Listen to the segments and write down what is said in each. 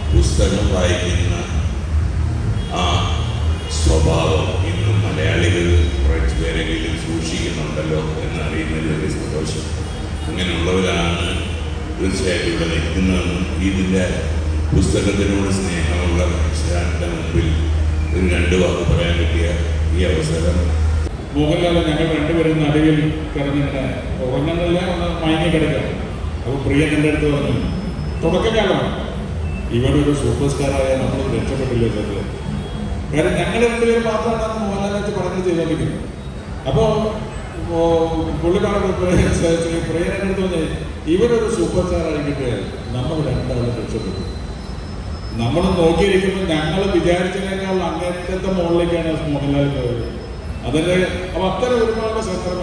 പുസ്തകം വായിക്കുന്ന ആ സ്വഭാവം ഇന്നും മലയാളികൾ കുറച്ച് പേരെങ്കിലും സൂക്ഷിക്കുന്നുണ്ടല്ലോ എന്നറിയുന്നതിൽ വലിയ സന്തോഷം അങ്ങനെയുള്ളവരാണ് തീർച്ചയായിട്ടും ഇവിടെ നിൽക്കുന്നതെന്നും ഇതിൻ്റെ പുസ്തകത്തിനോട് സ്നേഹമുള്ള മനുഷ്യരുടെ മുമ്പിൽ ഒരു രണ്ട് വാക്ക് പറയാൻ കിട്ടിയ ഈ അവസരം മോഹൻലാൽ ഞങ്ങൾ രണ്ടുപേരും നടുവിൽ കിടന്നിട്ട് ഉറങ്ങുന്നില്ല ഒന്ന് മയങ്ങി കിടക്കാം അപ്പോൾ പ്രിയൻ എൻ്റെ അടുത്ത് പറഞ്ഞു തുടക്കകാലമാണ് ഇവിടെ ഒരു സൂപ്പർ സ്റ്റാറായ നമ്മൾ രക്ഷപ്പെട്ടില്ല ചെറുത് കാരണം ഞങ്ങൾ രണ്ടുപേരും മാത്രമാണ് മോഹൻലാൽ വെച്ച് പഠനം ചെയ്തോണ്ടിരിക്കുന്നത് അപ്പോൾ പുള്ളിക്കാരൻ പ്രിയൻ എൻ്റെ അടുത്ത് പറഞ്ഞു ഇവരൊരു സൂപ്പർ സ്റ്റാർ ആയിക്കിട്ട് നമ്മൾ രണ്ടാളും രക്ഷപ്പെട്ടു നമ്മൾ നോക്കിയിരിക്കുമ്പോൾ ഞങ്ങൾ വിചാരിച്ചതിനേക്കാൾ അങ്ങനത്തെ മുകളിലേക്കാണ് മോഹൻലാൽ പോയത് അതിന്റെ അപ്പൊ അത്തരം ഒരുപാട് സന്ദർഭം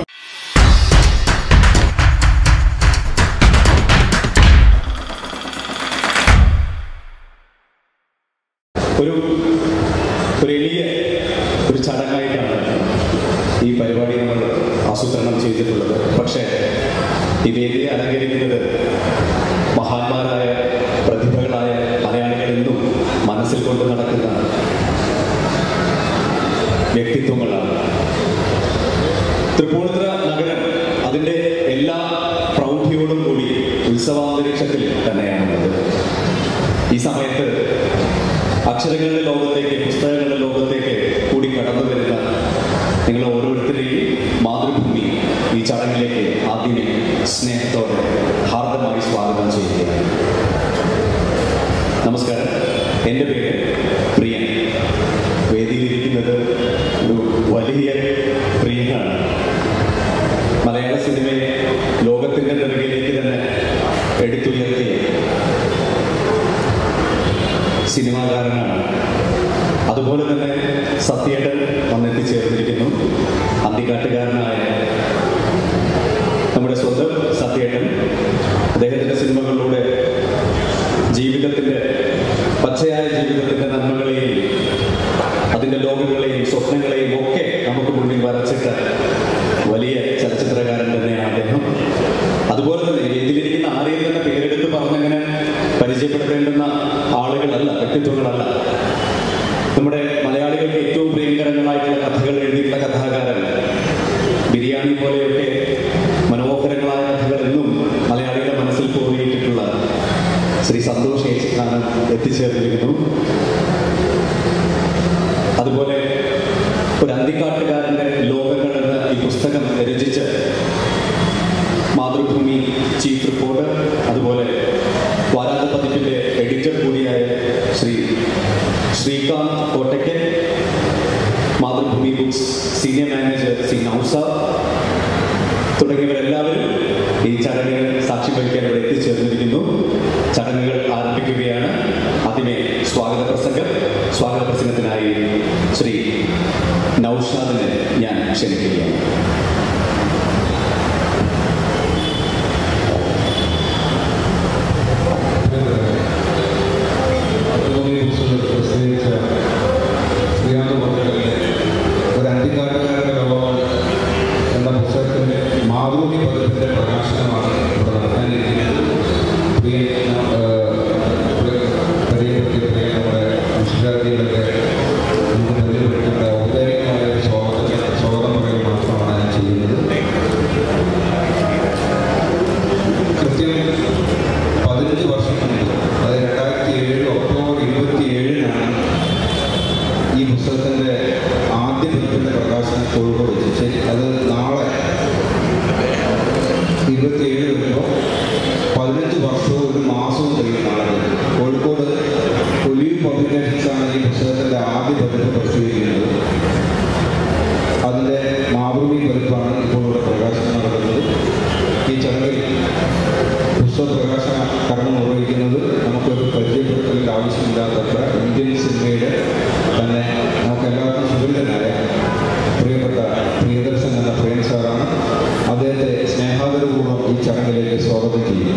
ഒരു ഒരു എളിയ ഒരു ചടങ്ങായിട്ടാണ് ഈ പരിപാടി നമ്മൾ ആസൂത്രണം ചെയ്തിട്ടുള്ളത് പക്ഷേ ഈ വേദിയെ അലങ്കരിക്കുന്നത് മഹാന്മാരായ പ്രതിഭകളായ മലയാളികൾ എന്നും മനസ്സിൽ കൊണ്ട് നടക്കുന്ന വ്യക്തിത്വങ്ങളാണ് തൃപ്പൂണിത്തുറ നഗരം അതിൻ്റെ എല്ലാ പ്രൗഢിയോടും കൂടി ഉത്സവാന്തരീക്ഷത്തിൽ തന്നെയാണുള്ളത് ഈ സമയത്ത് അക്ഷരങ്ങളുടെ ലോകത്തേക്ക് പുസ്തകങ്ങളുടെ ലോകത്തേക്ക് കൂടി കടന്നു വരുന്ന നിങ്ങൾ ഓരോരുത്തരെയും മാതൃഭൂമി ഈ ചടങ്ങിലേക്ക് ആദ്യമേ സ്നേഹത്തോടെ ഹാർദമായി സ്വാഗതം ചെയ്യുകയാണ് നമസ്കാരം എൻ്റെ പേര് പ്രിയൻ വേദിയിലിരിക്കുന്നത് ഒരു വലിയ പ്രിയനാണ് മലയാള സിനിമയെ ലോകത്തിൻ്റെ നെറുകയിലേക്ക് തന്നെ എടുത്തുയർത്തിയ സിനിമാകാരനാണ് അതുപോലെ തന്നെ സത്യേട്ടൻ വന്നെത്തിച്ചേർന്നിരിക്കുന്നു അന്തിക്കാട്ടുകാരനായ നമ്മുടെ സ്വന്തം സത്യേട്ടൻ അദ്ദേഹത്തിൻ്റെ സിനിമകളിലൂടെ ജീവിതത്തിൻ്റെ പച്ചയായ ജീവിതത്തിൻ്റെ നന്മകളെയും അതിൻ്റെ ലോകങ്ങളെയും സ്വപ്നങ്ങളെയും ഒക്കെ നമുക്ക് മുന്നിൽ വരച്ചിട്ട വലിയ ചലച്ചിത്രകാരൻ തന്നെയാണ് അദ്ദേഹം അതുപോലെ തന്നെ ഇതിലിരിക്കുന്ന ആരെയും തന്നെ പേരെടുത്ത് പറഞ്ഞങ്ങനെ പരിചയപ്പെടുത്തേണ്ടുന്ന ആളുകളല്ല വ്യക്തിത്വങ്ങളല്ല നമ്മുടെ മലയാളികൾക്ക് ഏറ്റവും പ്രിയങ്കരങ്ങളായിട്ടുള്ള കഥകൾ എഴുതിയിട്ടുള്ള കഥാകാരൻ ബിരിയാണി പോലെയൊക്കെ മനോഹരങ്ങളായ കഥകൾ എന്നും മലയാളികളുടെ മനസ്സിൽ തോന്നിയിട്ടുള്ള ശ്രീ സന്തോഷ് ഏച്ചിക്കാനം എത്തിച്ചേർന്നിരിക്കുന്നു അതുപോലെ ഒരു അന്തിക്കാട്ടുകാരന്റെ ലോകങ്ങൾ എന്ന ഈ പുസ്തകം രചിച്ച് മാതൃഭൂമി ചീഫ് റിപ്പോർട്ടർ അതുപോലെ വാരാന്ത പതിപ്പിന്റെ എഡിറ്റർ കൂടിയായ Shri Srikanth Kottakkal Mathrubhumi books senior manager Shri Nausab തുടങ്ങിയവരെല്ലാവരും ഈ ചടങ്ങിൽ സാക്ഷി വഹിക്കാൻ ഇവിടെ എത്തിച്ചേർന്നിരിക്കുന്നു ചടങ്ങുകൾ ആരംഭിക്കുകയാണ് ആദ്യമേ സ്വാഗത പ്രസംഗം സ്വാഗത പ്രസംഗത്തിനായി ശ്രീ നൌഷാദിനെ ഞാൻ ക്ഷണിക്കുകയാണ് പ്രസിദ്ധീകരിച്ച ശ്രീകാന്ത് പത്രത്തിലെ ഒരു അന്തിക്കാട്ടുകാരുടെ ലോകങ്ങൾ എന്ന പുസ്തകത്തിൻ്റെ മാതൃഭൂമി പദത്തിൻ്റെ പ്രകാശനമാണ് ഇവിടെ നടത്താനിരിക്കുന്നത് പ്രിയ പരിചയപ്പെടുത്തിയ പ്രിയ നമ്മുടെ വിശുദ്ധാർത്ഥികളൊക്കെ നമുക്ക് പരിചയപ്പെടുത്തേണ്ട ഔപചാരികമായ ഒരു സ്വാഗതം സ്വാഗതം പറയുക മാത്രമാണ് ഞാൻ ചെയ്യുന്നത് കൃത്യം പതിനഞ്ച് വർഷം മുമ്പ് അതായത് രണ്ടായിരത്തി ഏഴ് ഒക്ടോബർ ഇരുപത്തി ഏഴിനാണ് ഈ പുസ്തകത്തിൻ്റെ ആദ്യ പതിപ്പിൻ്റെ പ്രകാശനം കോഴിക്കോട് വെച്ച് ശരി അത് നാളെ ഇരുപത്തി ഏഴ് വരുമ്പോൾ പതിനഞ്ച് വർഷവും ഒരു മാസവും കഴിയും നാളെ വരെ. കോഴിക്കോട് ഒലീവ് പബ്ലിക്കേഷൻസാണ് ഈ പുസ്തകത്തിൻ്റെ ആദ്യ പതിപ്പ് പ്രസിദ്ധീകരിക്കുന്നത് അതിൻ്റെ മാതൃഭൂമി പതിപ്പാണ് ഇപ്പോൾ ഇവിടെ പ്രകാശനം നടക്കുന്നത് ഈ ചടങ്ങിൽ പുസ്തക പ്രകാശന കർമ്മം നിർവഹിക്കുന്നത് നമുക്കൊരു പരിചയപ്പെടുത്തലിൻ്റെ ആവശ്യമില്ലാത്തത്ര ഇന്ത്യൻ സിനിമയുടെ തന്നെ നമുക്ക് എല്ലാവർക്കും സുപരിതനായ പ്രിയപ്പെട്ട പ്രിയദർശൻ എന്ന പ്രേം സാറാണ് അദ്ദേഹത്തെ സ്നേഹാദരപൂർവ്വം ഈ ചടങ്ങിലേക്ക് സ്വാഗതം ചെയ്യുന്നു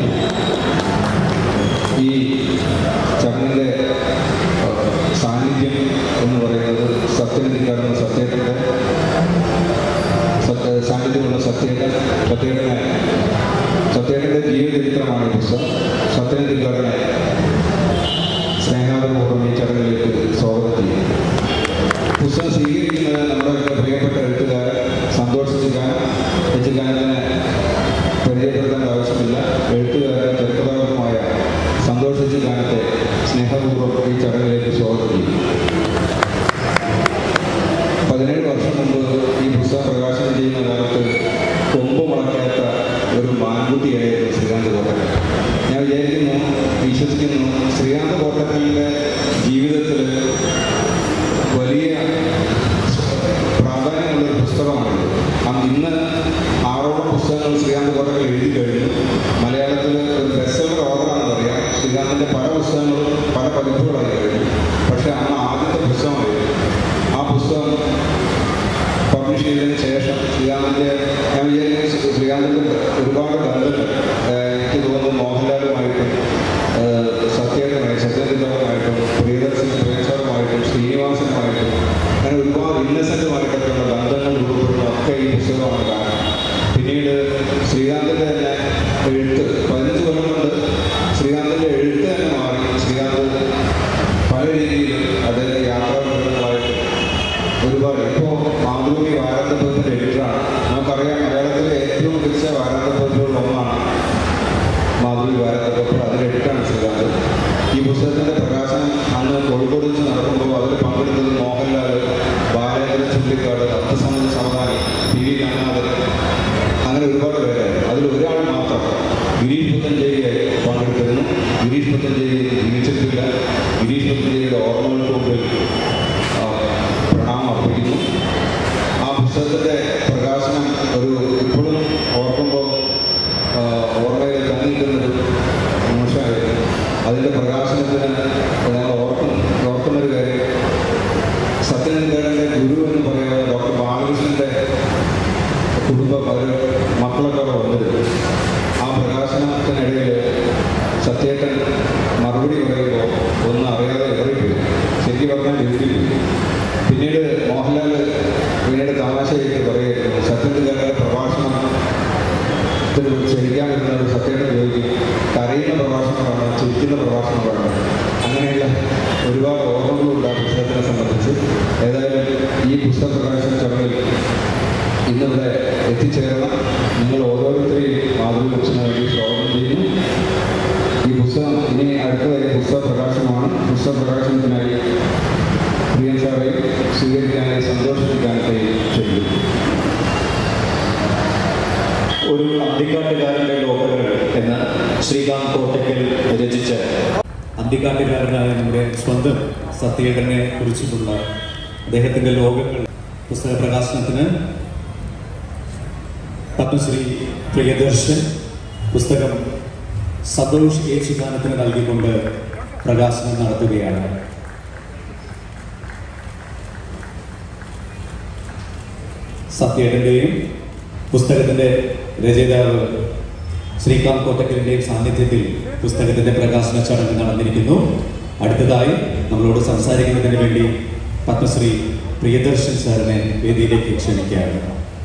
ഈ ചടങ്ങിൻ്റെ ഏഹ്, സാന്നിധ്യം എന്ന് പറയുന്നത് സത്യനദിക്കാരൻ സത്യേട്ടൻ്റെ സത്യ സാന്നിധ്യമുള്ള സത്യേട്ടൻ സത്യേട്ടനെ സത്യേട്ടൻ്റെ ജീവചരിത്രമാണ് ഈ പുസ്തകം സത്യനദിക്കാരനെ സ്നേഹ സ്നേഹപൂർവ്വം ഈ ചടങ്ങിലേക്ക് സ്വാഗതം ചെയ്യും പതിനേഴ് വർഷം മുമ്പ് ഈ പുസ്തകം പ്രകാശനം ചെയ്യുന്ന കാലത്ത് കൊമ്പ് മുളയ്ക്കാത്ത ഒരു മാൻകുട്ടിയായിരുന്നു ശ്രീകാന്ത് കോട്ടക്കൽ ഞാൻ വിചാരിക്കുന്നു വിശ്വസിക്കുന്നു ശ്രീകാന്ത് കോട്ടക്കലിൻ്റെ ജീവിതത്തിൽ വലിയ പ്രാധാന്യമുള്ള ഒരു പുസ്തകമാണ് അന്ന് ഇന്ന് ആറോളം പുസ്തകങ്ങൾ ശ്രീകാന്ത് കോട്ടക്കൽ എഴുതി കഴിഞ്ഞു മലയാളത്തിൽ ഒരു ബെസ്റ്റർ ഓർഡറാണെന്ന് പറയാം ശ്രീകാന്തിൻ്റെ പല പുസ്തകങ്ങളും പല പതിപ്പുകളായി കഴിഞ്ഞു പക്ഷേ അന്ന് ആദ്യത്തെ പുസ്തകമായിരുന്നു ആ പുസ്തകം പബ്ലിഷ് ചെയ്തതിന് ശേഷം ശ്രീകാന്തിൻ്റെ ഞാൻ വിചാരിക്കുന്നു ശ്രീകാന്തിൻ്റെ ഒരുപാട് ബന്ധങ്ങൾ ഏഹ് എനിക്ക് തോന്നുന്നു മോഹൻലാലുമായിട്ടും ഏഹ് സത്യേട്ടനായി സത്യജിതവുമായിട്ടും പ്രിയദർശൻ പ്രേക്ഷകരുമായിട്ടും ശ്രീനിവാസനുമായിട്ടും അങ്ങനെ ഒരുപാട് ഇന്നസെൻറ്റുമായിട്ടൊക്കെയുള്ള ബന്ധങ്ങൾ രൂപപ്പെടുന്നതൊക്കെ ഈ പുസ്തകമാണ് കാരണം പിന്നീട് ശ്രീകാന്തിൻ്റെ തന്നെ എഴുത്ത് പതിനഞ്ച് കൊല്ലം കൊണ്ട് ശ്രീകാന്തിൻ്റെ എഴുത്ത് തന്നെ മാറി ശ്രീകാന്ത് പല രീതിയിൽ അദ്ദേഹത്തെ യാത്രാബന്ധങ്ങളായിട്ട് ഒരുപാട് ഇപ്പോൾ മാതൃഭൂമി വാരാന്തപത്രത്തിൻ്റെ എഡിറ്ററാണ് നമുക്കറിയാം മലയാളത്തിലെ ഏറ്റവും മികച്ച വാരാന്തപത്രങ്ങളിൽ ഒന്നാണ് മാതൃഭൂമി വാരാന്തപത്രം അതിൽ എഡിറ്റാണ് ശ്രീകാന്ത് ഈ പുസ്തകത്തിൻ്റെ പ്രകാശനം അന്ന് കോഴിക്കോട് വെച്ച് നടക്കുമ്പോൾ അതിൽ പങ്കെടുത്തത് മോഹൻലാൽ ബാലേന്ദ്ര ചുള്ളിക്കാട് അർത്ഥസമുദ്ര സമദാനി പി വി രംഗനാഥൻ അങ്ങനെ ഒരുപാട് പേരായിരുന്നു അതിൽ ഒരാൾ മാത്രം ഗിരീഷ് പുത്തഞ്ചേരി പങ്കെടുത്തിരുന്നു ഗിരീഷ് പുത്തഞ്ചേരി ജീവിച്ചിട്ടില്ല ഗിരീഷ് പുത്തഞ്ചേരിയുടെ ഓർമ്മകൾക്ക് മുമ്പിൽ ആ, പ്രണാമം അർപ്പിക്കുന്നു ആ പുസ്തകത്തിൻ്റെ പ്രകാശനം ഒരു ഇപ്പോഴും ഓർക്കുമ്പോൾ ആ, ഓർമ്മയിൽ തന്നിരിക്കുന്നൊരു നിമിഷമായിരുന്നു അതിൻ്റെ പ്രകാശനത്തിന് ഞങ്ങൾ ഓർക്കും ഓർക്കുന്നൊരു കാര്യം സത്യനന്ദേടൻ്റെ ഗുരു എന്ന് പറയുന്നത് ഡോക്ടർ ബാലകൃഷ്ണൻ്റെ കുടുംബം അവർ മക്കളൊക്കെ അവിടെ വന്നിരുന്നു ആ പ്രകാശനത്തിനിടയിൽ സത്യേട്ടൻ മറുപടി പറയുമ്പോൾ ഒന്നും അറിയാതെ ഇറങ്ങിപ്പോയി ശരിക്കും പറഞ്ഞാൽ എഴുതി പിന്നീട് മോഹൻലാൽ പിന്നീട് തമാശയായിട്ട് പറയുമായിരുന്നു സത്യത്തിൻ്റെ പ്രഭാഷണം ക്ഷണിക്കാൻ വരുന്നത് സത്യേട്ടൻ ചോദിക്കും കരയുന്ന പ്രഭാഷണമാണ് ചിരിക്കുന്ന പ്രഭാഷണമാണ് അങ്ങനെയുള്ള ഒരുപാട് ഓർമ്മകളുണ്ട് ആ പുസ്തകത്തിനെ സംബന്ധിച്ച് ഏതായാലും ഈ പുസ്തക പ്രകാശന ചടങ്ങിൽ ഇന്നിവിടെ എത്തിച്ചേർന്ന നിങ്ങൾ ഓരോരുത്തരെയും മാതൃക ലക്ഷ്യത്തിന് വേണ്ടി സ്വാഗതം ചെയ്യുന്നു ഈ പുസ്തകം ഇനി അടുത്തതായി പുസ്തക പ്രകാശനമാണ് പുസ്തക പ്രകാശനത്തിനായി പ്രിയൻ സാറെ സ്വീകരിക്കാനായി സന്തോഷിപ്പിക്കാനായി ചെയ്യുന്നു ഒരു അന്തിക്കാട്ടുകാരന്റെ ലോകങ്ങൾ എന്ന ശ്രീകാന്ത് കോട്ടയ്ക്കൽ രചിച്ച അന്തിക്കാട്ടുകാരനായ നമ്മുടെ സ്വന്തം സത്യേട്ടനെ കുറിച്ചിട്ടുള്ള അദ്ദേഹത്തിന്റെ ലോകങ്ങൾ പുസ്തക പ്രകാശനത്തിന് പത്മശ്രീ പ്രിയദർശൻ പുസ്തകം സന്തോഷ് ഏച്ചുഗാനത്തിന് നൽകിക്കൊണ്ട് പ്രകാശനം നടത്തുകയാണ് സത്യേട്ടൻ്റെയും പുസ്തകത്തിന്റെ രചയിതാവ് ശ്രീകാന്ത് കോട്ടക്കലിന്റെയും സാന്നിധ്യത്തിൽ പുസ്തകത്തിന്റെ പ്രകാശന ചടങ്ങ് നടന്നിരിക്കുന്നു അടുത്തതായി നമ്മളോട് സംസാരിക്കുന്നതിന് വേണ്ടി പത്മശ്രീ പ്രിയദർശൻ സാറിനെ വേദിയിലേക്ക് ക്ഷണിക്കുകയാണ്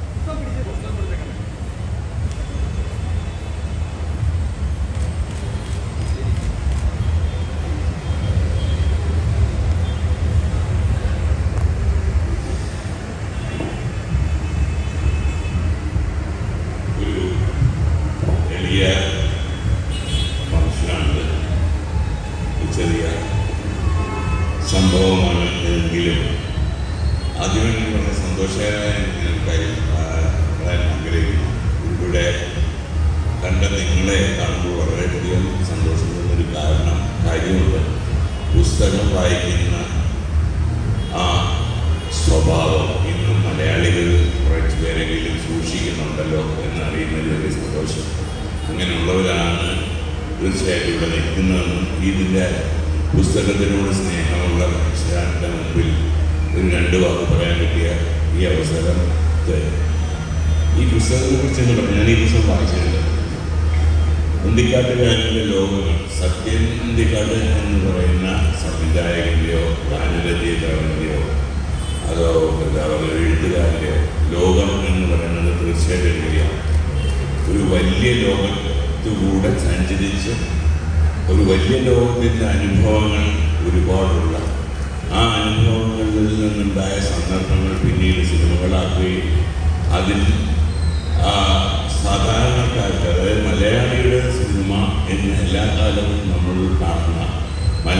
ഒരു വലിയ ഫംഗ്ഷനാണ് ഒരു ചെറിയ സംഭവമാണ് എങ്കിലും അതിനുവേണ്ടി വളരെ സന്തോഷകരമായ ഞാൻ കാര്യം ആ, പറയാൻ ആഗ്രഹിക്കുന്നു ഇവിടെ കണ്ട നിങ്ങളെ കാണുമ്പോൾ വളരെയധികം സന്തോഷം തോന്നുന്നൊരു കാരണം കാര്യമുണ്ട് പുസ്തകം വായിക്കുന്ന ആ സ്വഭാവം ഇന്നും മലയാളികൾ കുറച്ച് പേരെങ്കിലും സൂക്ഷിക്കുന്നുണ്ടല്ലോ എന്ന് അറിയുന്നതിൽ വലിയ സന്തോഷം അങ്ങനെയുള്ളവരാണ് തീർച്ചയായിട്ടും ഇവിടെ നിൽക്കുന്നതെന്നും ഇതിൻ്റെ പുസ്തകത്തിനോട് സ്നേഹമുള്ള മനുഷ്യരുടെ മുമ്പിൽ ഒരു രണ്ട് വാക്ക് പറയാൻ കിട്ടിയ ഈ അവസരത്തെ ഈ പുസ്തകത്തെ കുറിച്ച് പറഞ്ഞു ഞാൻ ഈ പുസ്തകം വായിച്ചിട്ടുണ്ട് ഉണ്ടിക്കാട്ടുകാരൻ്റെ ലോകങ്ങൾ സത്യൻ ഉണ്ടിക്കാട് എന്ന് പറയുന്ന സംവിധായകൻ്റെയോ ഗാനരചയിതാവിൻ്റെയോ അതോ എന്താ പറയുക എഴുത്തുകാരൻ്റെയോ ലോകം എന്ന് പറയുന്നത് തീർച്ചയായിട്ടും ശരിയാണ് ഒരു വലിയ ലോകത്തുകൂടെ സഞ്ചരിച്ച് ഒരു വലിയ ലോകത്തിൻ്റെ അനുഭവങ്ങൾ ഒരുപാടുള്ള ആ അനുഭവങ്ങളിൽ നിന്നുണ്ടായ സന്ദർഭങ്ങൾ പിന്നീട് സിനിമകളാക്കുകയും അതിൽ ആ, സാധാരണക്കാർക്ക് അതായത് മലയാളിയുടെ സിനിമ എന്ന് എല്ലാ കാലവും നമ്മൾ കാണുന്ന മല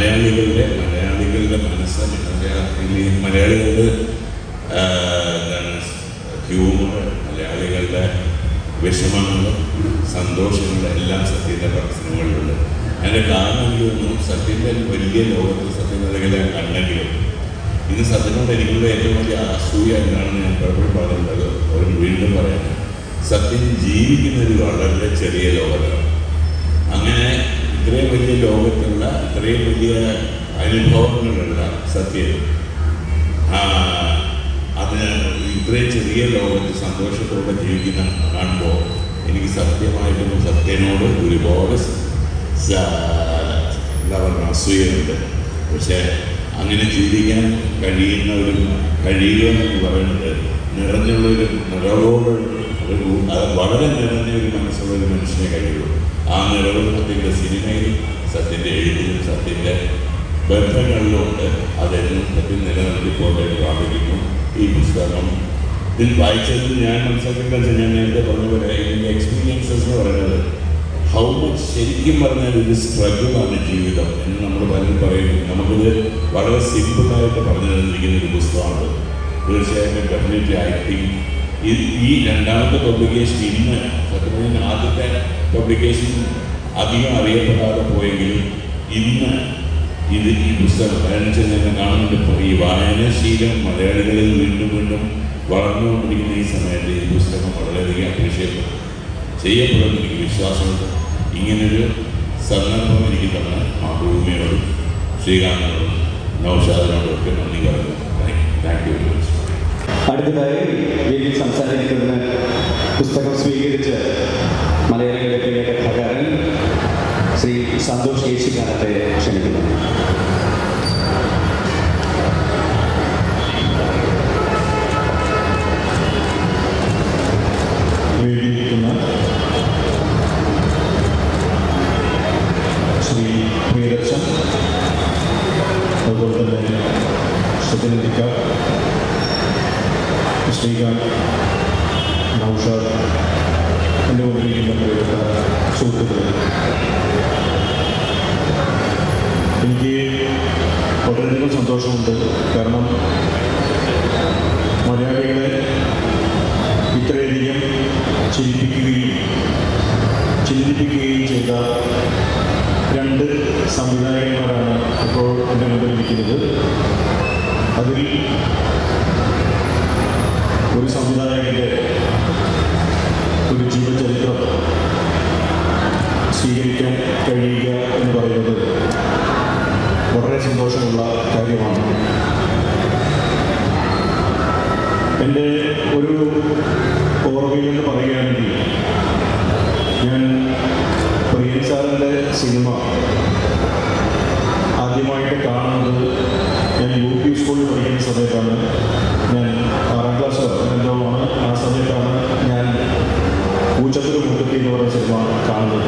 മലയാളികളുടെ മലയാളികളുടെ മനസ്സ് മലയാളി മലയാളികളുടെ ആ, എന്താണ് ഹ്യൂമർ മലയാളികളുടെ വിഷമങ്ങളും സന്തോഷങ്ങളും എല്ലാം സത്യൻ്റെ സിനിമകളിലുണ്ട് അതിൻ്റെ കാരണം എനിക്ക് തോന്നുന്നു സത്യൻ്റെ വലിയ ലോകത്തിൽ സത്യം അല്ലെങ്കിൽ കണ്ടെങ്കിലും ഇന്ന് സത്യനോട് എനിക്കുള്ള ഏറ്റവും വലിയ അസൂയ എന്താണെന്ന് ഞാൻ പലപ്പോഴും പറയുന്നത് ഒരു വീണ്ടും പറയാം സത്യം ജീവിക്കുന്ന ഒരു വളരെ ചെറിയ ലോകത്താണ് അങ്ങനെ ഇത്രയും വലിയ ലോകത്തുള്ള ഇത്രയും വലിയ അനുഭവങ്ങളുള്ള സത്യം ആ, അതിന് ഇത്രയും ചെറിയ ലോകത്ത് സന്തോഷത്തോടെ ജീവിക്കുന്ന കാണുമ്പോൾ എനിക്ക് സത്യമായിട്ടും സത്യനോട് ഒരുപാട് സ- സ- എന്താ പറയുക അസൂയുണ്ട് പക്ഷേ അങ്ങനെ ചിന്തിക്കാൻ കഴിയുന്ന ഒരു കഴിയുക എന്ന് പറയുന്നത് നിറഞ്ഞുള്ള ഒരു നിറവോട് ഒരു അത് വളരെ നിറഞ്ഞ ഒരു മനസ്സുള്ള ഒരു മനുഷ്യനെ കഴിയുള്ളൂ ആ നിറവ് സത്യൻ്റെ സിനിമയിൽ സത്യൻ്റെ എഴുതിലും സത്യൻ്റെ ബന്ധങ്ങളിലുണ്ട് അതെന്നും സത്യം നിലനിർത്തിപ്പോട്ടെ എന്ന് പ്രാർത്ഥിക്കുന്നു ഈ പുസ്തകം ഇതിൽ വായിച്ചതിൽ ഞാൻ മനസ്സിലാക്കുന്നത് ഞാൻ നേരത്തെ പറഞ്ഞ പോലെ ഇതിൻ്റെ എക്സ്പീരിയൻസസ് എന്ന് പറയുന്നത് ഹൗ മച്ച് ശരിക്കും പറഞ്ഞാൽ ഇത് സ്ട്രഗിളാണ് ജീവിതം എന്ന് നമ്മൾ പലരും പറയുന്നു നമുക്കിത് വളരെ സിമ്പിളായിട്ട് പറഞ്ഞു തന്നിരിക്കുന്ന ഒരു പുസ്തകമാണ് തീർച്ചയായിട്ടും ഡെഫിനറ്റ്ലി ഐ തിങ്ക് ഈ ഈ രണ്ടാമത്തെ പബ്ലിക്കേഷൻ ഇന്ന് സത്യം പറഞ്ഞാൽ ആദ്യത്തെ പബ്ലിക്കേഷൻ അധികം അറിയപ്പെടാതെ പോയെങ്കിലും ഇന്ന് ഇത് ഈ പുസ്തകം കാരണം വെച്ചാൽ ഞങ്ങൾ കാണുന്നുണ്ട് ഇപ്പോൾ ഈ വായനാശീലം മലയാളികളിൽ വീണ്ടും വീണ്ടും വളർന്നുകൊണ്ടിരിക്കുന്ന ഈ സമയത്ത് ഈ പുസ്തകം വളരെയധികം അപ്രീഷിയേറ്റ് ചെയ്യപ്പെടുമെന്ന് എനിക്ക് വിശ്വാസമുണ്ട് ഇങ്ങനൊരു സന്ദർഭം എനിക്ക് തന്ന മാതൃഭൂമിയോടും ശ്രീകാന്തിനോടും നൗഷാദിനോടും ഒക്കെ നന്ദി പറയുന്നു താങ്ക് യു വെരി മച്ച് അടുത്തതായി വേദിയിൽ സംസാരിക്കുന്നതിന് പുസ്തകം സ്വീകരിച്ച് മലയാളികളുടെ പ്രിയ കഥാകാരൻ ശ്രീ സന്തോഷ് യേശിക്കാനത്തെ ക്ഷണിക്കുന്നു വേദിയിരിക്കുന്ന ശ്രീ പ്രിയദർശൻ അതുപോലെ തന്നെ സത്യനന്ദിക്ക ശ്രീകാന്ത് നൗഷാദ് എൻ്റെ മുമ്പിലിരിക്കുന്ന പ്രിയപ്പെട്ട സുഹൃത്തുക്കൾ എനിക്ക് വളരെയധികം സന്തോഷമുണ്ട് കാരണം മലയാളികളെ ഇത്രയധികം ചിരിപ്പിക്കുകയും ചിന്തിപ്പിക്കുകയും ചെയ്ത രണ്ട് സംവിധായകന്മാരാണ് ഇപ്പോൾ എൻ്റെ മുമ്പിലിരിക്കുന്നത് അതിൽ ഒരു സംവിധായകൻ്റെ ഒരു ജീവചരിത്രം സ്വീകരിക്കാൻ കഴിയുക എന്ന് പറയുന്നത് വളരെ സന്തോഷമുള്ള കാര്യമാണ് എൻ്റെ ഒരു ഓർമ്മയിൽ നിന്ന് പറയുകയാണെങ്കിൽ ഞാൻ പ്രിയൻ സാറിൻ്റെ സിനിമ ആദ്യമായിട്ട് കാണുന്നത് ഞാൻ യു പി സ്കൂളിൽ പഠിക്കുന്ന സമയത്താണ് ഞാൻ ആറാം ക്ലാസ് എന്തോ ആണ് ആ സമയത്താണ് ഞാൻ പൂച്ചത്തൊരു മുട്ടത്തി എന്ന് പറയുന്ന സിനിമ കാണുന്നത്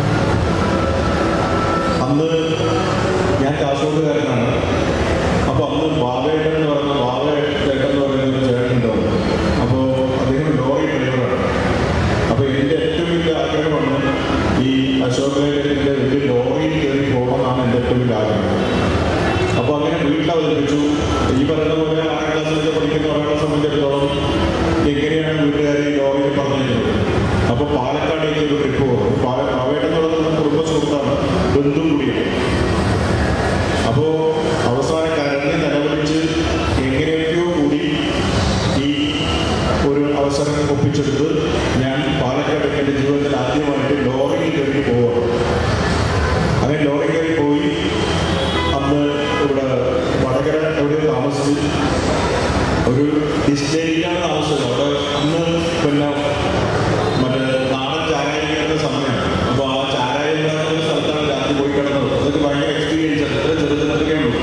അന്ന് ഞാൻ കാസർഗോഡുകാരനാണ് അപ്പോൾ അന്ന് ബാബേട്ടൻ എന്ന് പറയുന്ന ബാബേട്ടൻ എന്ന് പറയുന്ന ഒരു ചേട്ടനുണ്ടാവും അപ്പോൾ അദ്ദേഹം ലോറി ഡ്രൈവറാണ് അപ്പോൾ എൻ്റെ ഏറ്റവും വലിയ ആഗ്രഹമാണ് ഈ അശോക് ലേഖനത്തിൻ്റെ ഒരു ലോറിയിൽ കയറി പോകണമെന്നാണ് എൻ്റെ ഏറ്റവും വലിയ ആഗ്രഹം അപ്പോൾ അങ്ങനെ വീട്ടിൽ അവതരിപ്പിച്ചു ഈ പറയുന്ന പോലെ ആറാം ക്ലാസ്സിലൊക്കെ പഠിക്കുന്ന ഒരാളെ സംബന്ധിച്ചിടത്തോളം എങ്ങനെയാണ് വീട്ടുകാരെ ഈ ലോറിയിൽ പറഞ്ഞിരുന്നത് അപ്പോൾ പാലക്കാടേക്ക് ഒരു ട്രിപ്പ് പോകും പാല ബാബേട്ടൻ എന്ന് പറയുന്നത് കുടുംബ സുഹൃത്താണ് ബന്ധു കൂടിയാണ് അപ്പോൾ അവസാനം കരഞ്ഞ് നിലവിളിച്ച് എങ്ങനെയൊക്കെയോ കൂടി ഈ ഒരു അവസരം ഒപ്പിച്ചെടുത്ത് ഞാൻ പാലക്കാട് എൻ്റെ ജീവിതത്തിൽ ആദ്യമായിട്ട് ലോറിയിൽ കയറി പോവുകയാണ് അങ്ങനെ ലോറി കയറി പോയി അന്ന് ഇവിടെ വടകര എവിടെയോ താമസിച്ച് ഒരു ഡിസ്റ്റേജിലാണ് താമസിച്ചത് അവിടെ അന്ന് പിന്നെ മറ്റേ നാടൻ ചാരായം കിട്ടുന്ന സമയമാണ് അപ്പോൾ ആ ചാരായം ഉണ്ടാകുന്ന ഒരു സ്ഥലത്താണ് രാത്രി പോയി കിടന്നത് അതൊക്കെ ഭയങ്കര എക്സ്പീരിയൻസ് ആണ് ഇത്ര ചെറുതിനൊക്കെ ഉള്ളൂ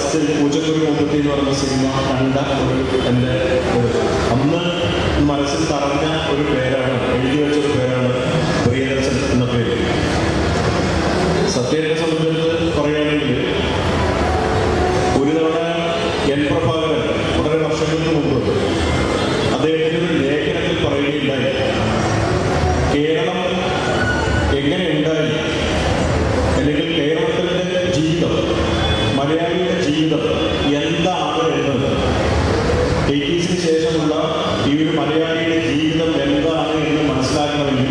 ഫസ്റ്റ് പൂച്ചക്കുരി മുപ്പത്തി എന്ന് പറഞ്ഞ സിനിമ കണ്ട ഒരു എൻ്റെ ഒരു അന്ന് മനസ്സിൽ തറഞ്ഞ ഒരു പേരാണ് എഴുതി വെച്ച ഒരു പേരാണ് പ്രിയദർശൻ എന്ന പേര് സത്യത്തെ സംബന്ധിച്ച് പറയുകയാണെങ്കിൽ ഒരു തവണ എൻ പ്രഭാകരൻ വളരെ വർഷങ്ങൾക്ക് മുമ്പ് അദ്ദേഹത്തിൻ്റെ ഒരു ലേഖനത്തിൽ പറയുകയുണ്ടായി കേരളം എങ്ങനെ ഉണ്ടായി അല്ലെങ്കിൽ കേരളത്തിൻ്റെ ജീവിതം മലയാളിയുടെ ജീവിതം എന്താണ് എന്നത് എയ്റ്റീസിന് ശേഷമുള്ള ഈ ഒരു മലയാളിയുടെ ജീവിതം എന്താണ് എന്ന് മനസ്സിലാക്കണമെങ്കിൽ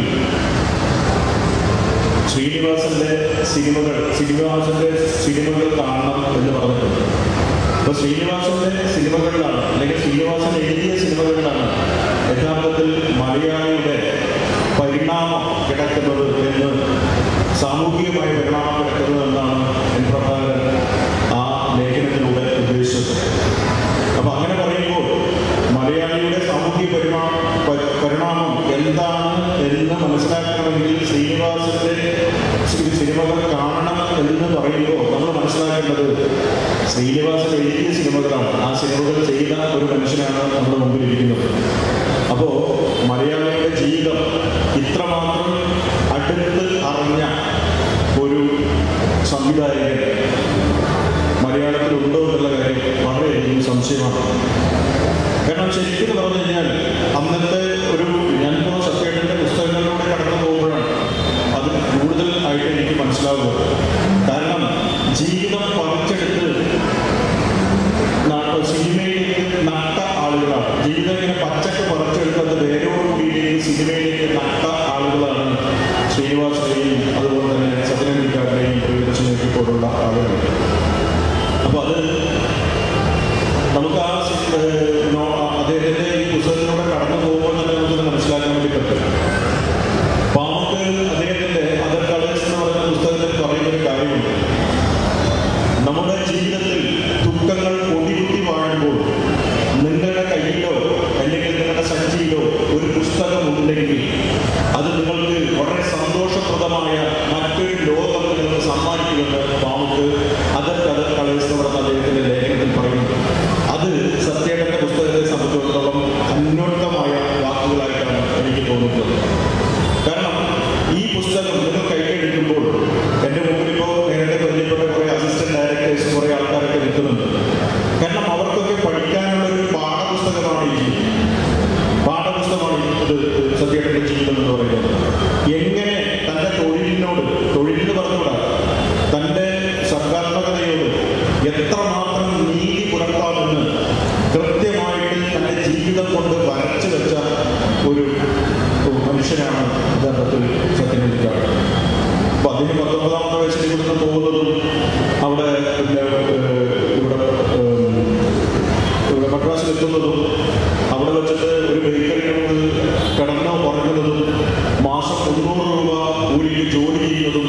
ശ്രീനിവാസന്റെ സിനിമകൾ ശ്രീനിവാസന്റെ സിനിമകൾ കാണണം എന്ന് പറഞ്ഞിട്ടുണ്ട് അപ്പൊ ശ്രീനിവാസന്റെ സിനിമകളിലാണ് അല്ലെങ്കിൽ ശ്രീനിവാസൻ എഴുതിയ സിനിമകളിലാണ് യഥാർത്ഥത്തിൽ മലയാളിയുടെ പരിണാമം കിടക്കുന്നത് എന്ന് സാമൂഹികമായ പരിണാമം കിടക്കുന്നത് എന്നാണ് എൻ പ്രഭാകരൻ ആ ലേഖനത്തിലൂടെ ഉദ്ദേശിച്ചത് അപ്പൊ അങ്ങനെ പറയുമ്പോൾ മലയാളിയുടെ സാമൂഹിക പരിണാമം പ- പരിണാമം എന്താണ് എന്ന് മനസ്സിലാക്കണമെങ്കിൽ ശ്രീനിവാസന്റെ സി- സിനിമകൾ കാണണം എന്ന് പറയുമ്പോൾ നമ്മൾ മനസ്സിലാക്കേണ്ടത് ശ്രീനിവാസൻ എഴുതിയ സിനിമകളാണ് ആ സിനിമകൾ ചെയ്ത ഒരു മനുഷ്യനാണ് നമ്മുടെ മുമ്പിൽ ഇരിക്കുന്നത് അപ്പോ മലയാളിയുടെ ജീവിതം ഇത്രമാത്രം അടുത്ത് അറിഞ്ഞ ഒരു സംവിധായകൻ മലയാളത്തിൽ ഉണ്ടോ എന്നുള്ള കാര്യം വളരെയധികം സംശയമാണ് കാരണം ശരിക്കും പറഞ്ഞു കഴിഞ്ഞാൽ അന്നത്തെ ഒരു ഞാനിപ്പോൾ സത്യേട്ടൻ്റെ പുസ്തകങ്ങളിലൂടെ കടന്നു പോകുമ്പോഴാണ് അത് കൂടുതൽ ആയിട്ട് എനിക്ക് മനസ്സിലാവുന്നത് കാരണം ജീവിതം പറിച്ചെടുത്ത് നാ- സിനിമയിലേക്ക് നട്ട ആളുകളാണ് ജീവിതം ഇങ്ങനെ പച്ചക്ക് പറിച്ചെടുത്തത് വേരോടുകൂടിയിലേക്ക് സിനിമയിലേക്ക് നട്ട ആളുകളാണ് ശ്രീനിവാസനെയും അതുപോലെ തന്നെ സത്യനന്ദിക്കാരനെയും പ്രിയദർശനെയൊക്കെ പോലുള്ള ആളുകൾ അപ്പൊ അത് നമുക്ക് ആ സി- ഏഹ് നോ- അദ്ദേഹത്തിന്റെ ഈ പുസ്തകത്തിലൂടെ കടന്നു പോകുമ്പോൾ തന്നെ നമുക്കത് മനസ്സിലാക്കാൻ വേണ്ടി പറ്റും പാമ്പ് അദ്ദേഹത്തിന്റെ അതർ കളേഴ്സ് എന്ന് പറയുന്ന പുസ്തകത്തിൽ പറയുന്ന ഒരു കാര്യമുണ്ട് നമ്മുടെ ജീവിതത്തിൽ ദുഃഖങ്ങൾ കൊടികുത്തി വാഴുമ്പോൾ നിങ്ങളുടെ കയ്യിലോ അല്ലെങ്കിൽ നിങ്ങളുടെ സഞ്ചിയിലോ ഒരു പുസ്തകം ഉണ്ടെങ്കിൽ അത് നിങ്ങൾക്ക് വളരെ സന്തോഷപ്രദമായ മറ്റൊരു ലോകം നിങ്ങൾക്ക് സമ്മാനിക്കുമെന്ന് പാമ്പ് അതർ അതർ കളേഴ്സ് എന്ന് പറയുന്ന അദ്ദേഹത്തിന്റെ ലേഖനത്തിൽ പറയുന്നു അത് സത്യേട്ടന്റെ പുസ്തകത്തെ സംബന്ധിച്ചിടത്തോളം അന്യോന്യമായ വാക്കുകളായിട്ടാണ് എനിക്ക് തോന്നുന്നത് കാരണം ഈ പുസ്തകം നിങ്ങൾ കൈകഴിക്കുമ്പോൾ എൻ്റെ മുമ്പിൽ ഇപ്പോൾ നേരത്തെ പരിചയപ്പെട്ട കുറേ അസിസ്റ്റന്റ് ഡയറക്ടേഴ്സ് കുറേ ആൾക്കാരൊക്കെ നിൽക്കുന്നുണ്ട് കാരണം അവർക്കൊക്കെ പഠിക്കാനുള്ള ഒരു പാഠപുസ്തകമാണ് ഈ പാഠപുസ്തകമാണ് ഇത് സത്യേട്ടൻ്റെ ജീവിതം എന്ന് പറയുന്നത് എങ്ങനെ തൻ്റെ തൊഴിലിനോട് തൊഴിലിന് പറഞ്ഞുകൂടാ തൻ്റെ സർഗാത്മകതയോട് എത്രമാത്രം നീതി പുലർത്താമെന്ന് കൃത്യമായിട്ട് തൻ്റെ ജീവിതം കൊണ്ട് വരച്ചു വെച്ച ഒരു മനുഷ്യനാണ് യഥാർത്ഥത്തിൽ സത്യനന്ദിക്കാട് അപ്പൊ അതിന് പത്തൊമ്പതാമത്തെ വയസ്സിൽ ഇവിടുന്ന് പോകുന്നതും അവിടെ പിന്നെ ഏഹ്, ഇവിടെ ഏഹ്, ഇവിടെ മദ്രാസിൽ എത്തുന്നതും അവിടെ വെച്ചിട്ട് ഒരു ബേക്കറിയോട് കിടന്നോ പറഞ്ഞതും മാസം മുന്നൂറ് രൂപ കൂലിക്ക് ജോലി ചെയ്യുന്നതും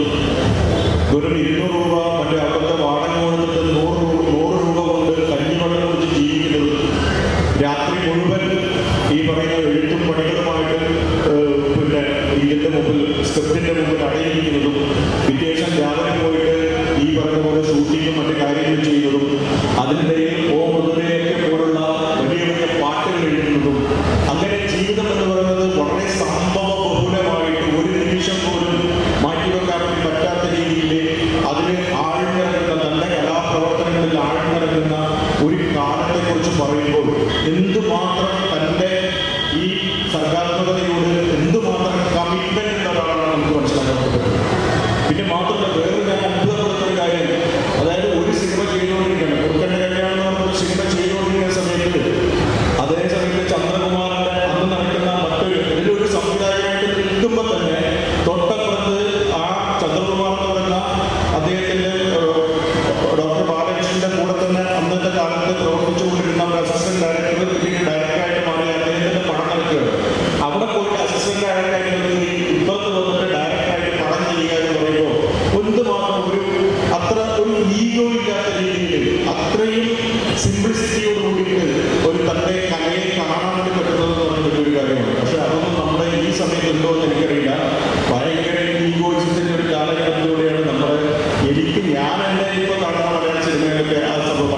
വെറും ഇരുന്നൂറ് രൂപ മറ്റേ അവിടുത്തെ വാടക കൊടുത്തിട്ട് നൂറ് രൂപ നൂറ് രൂപ കൊണ്ട് കഞ്ഞിവെള്ളം കുടിച്ച് ജീവിക്കുന്നതും രാത്രി മുഴുവൻ ഈ പറയുന്ന എഴുത്തും പണികളുമായിട്ട് ഏഹ്, പിന്നെ ഇതിന്റെ മുമ്പിൽ സ്ക്രിപ്റ്റിന്റെ മുമ്പിൽ അടയിരിക്കുന്നതും പിറ്റേഷൻ രാവിലെ പോയിട്ട് ഈ പറയുന്ന പോലെ ഷൂട്ടിങ്ങും മറ്റു കാര്യങ്ങളും ചെയ്യുന്നതും അതിനിടയിൽ ഓ മധുരയൊക്കെ പോലുള്ള വലിയ വലിയ പാട്ടുകൾ എഴുതുന്നതും അങ്ങനെ ജീവിതം എന്ന് പറയുന്നത് വളരെ സംഭവ ബഹുലമായിട്ട് ഒരു നിമിഷം പോലും മാറ്റിവെക്കാൻ വേണ്ടി പറ്റാത്ത രീതിയിൽ അതിന് ആഴ്ന്നിറങ്ങുന്ന തന്റെ കലാപ്രവർത്തനങ്ങളിൽ ആഴ്ന്നിറങ്ങുന്ന ഒരു കാലത്തെക്കുറിച്ച് പറയുമ്പോൾ എന്തുമാത്രം തന്റെ ഈ സർഗാത്മകതയോട് എന്തുമാത്രം കമ്മിറ്റ്മെന്റ് ഉള്ളതാണെന്ന് നമുക്ക് മനസ്സിലാക്കാൻ പറ്റും പിന്നെ മാത്രമല്ല വേറെ ഞാൻ അത്ഭുതപ്പെടുന്ന ഒരു കാര്യം അതായത് ഒരു സിനിമ ചെയ്തുകൊണ്ടിരിക്കുകയാണ് കുറുക്കന്റെ കല്യാണം എന്ന് പറഞ്ഞൊരു സിനിമ ചെയ്തുകൊണ്ടിരിക്കുന്ന സമയത്ത് അതേ സമയത്ത് ചന്ദ്രകുമാറിന്റെ അന്ന് നടക്കുന്ന മറ്റൊരു വലിയൊരു സംവിധായകനായിട്ട് നിൽക്കുമ്പോൾ തന്നെ തൊട്ടപ്പുറത്ത് ആ ചന്ദ്രകുമാർ എന്ന് പറയുന്ന അദ്ദേഹത്തിന്റെ ഏഹ്, ഡോക്ടർ ബാലകൃഷ്ണന്റെ കൂടെ തന്നെ അന്നത്തെ കാലത്ത് പ്രവർത്തിച്ചുകൊണ്ടിരുന്ന ഒരു അസിസ്റ്റന്റ് ഡയറക്ടർ പിന്നീട് ഡയറക്ടറായിട്ട് മാറിയ അദ്ദേഹത്തിന്റെ പണം നടക്കുകയാണ് അവിടെ പോയിട്ട് അസിസ്റ്റന്റ് ഡയറക്ടറായിട്ട് ഇപ്പുറത്ത് വന്നിട്ട് ഡയറക്ടറായിട്ട് പണം ചെയ്യുക എന്ന് പറയുമ്പോൾ എന്തുമാത്രം ഒരു അത്ര ഒരു ഈഗോ ഇല്ലാത്ത രീതിയിൽ അത്രയും സിംപ്ലിസിറ്റിയോട് കൂടിയിട്ട് ഒരു തന്റെ കലയെ കാണാൻ വേണ്ടി പറ്റുന്നത് എന്ന് പറയുന്നത് ഒരു കാര്യമാണ് പക്ഷെ അതൊന്നും നമ്മുടെ ഈ സമയത്ത് ഉണ്ടോ എന്ന് എനിക്കറിയില്ല ഭയങ്കര ഈഗോയിസത്തിന്റെ ഒരു കാലഘട്ടത്തിലൂടെയാണ് നമ്മുടെ എനിക്ക് ഞാൻ എന്നെ ഇപ്പോൾ കാണുന്ന മലയാള സിനിമയിലൊക്കെ ആ സംഭവം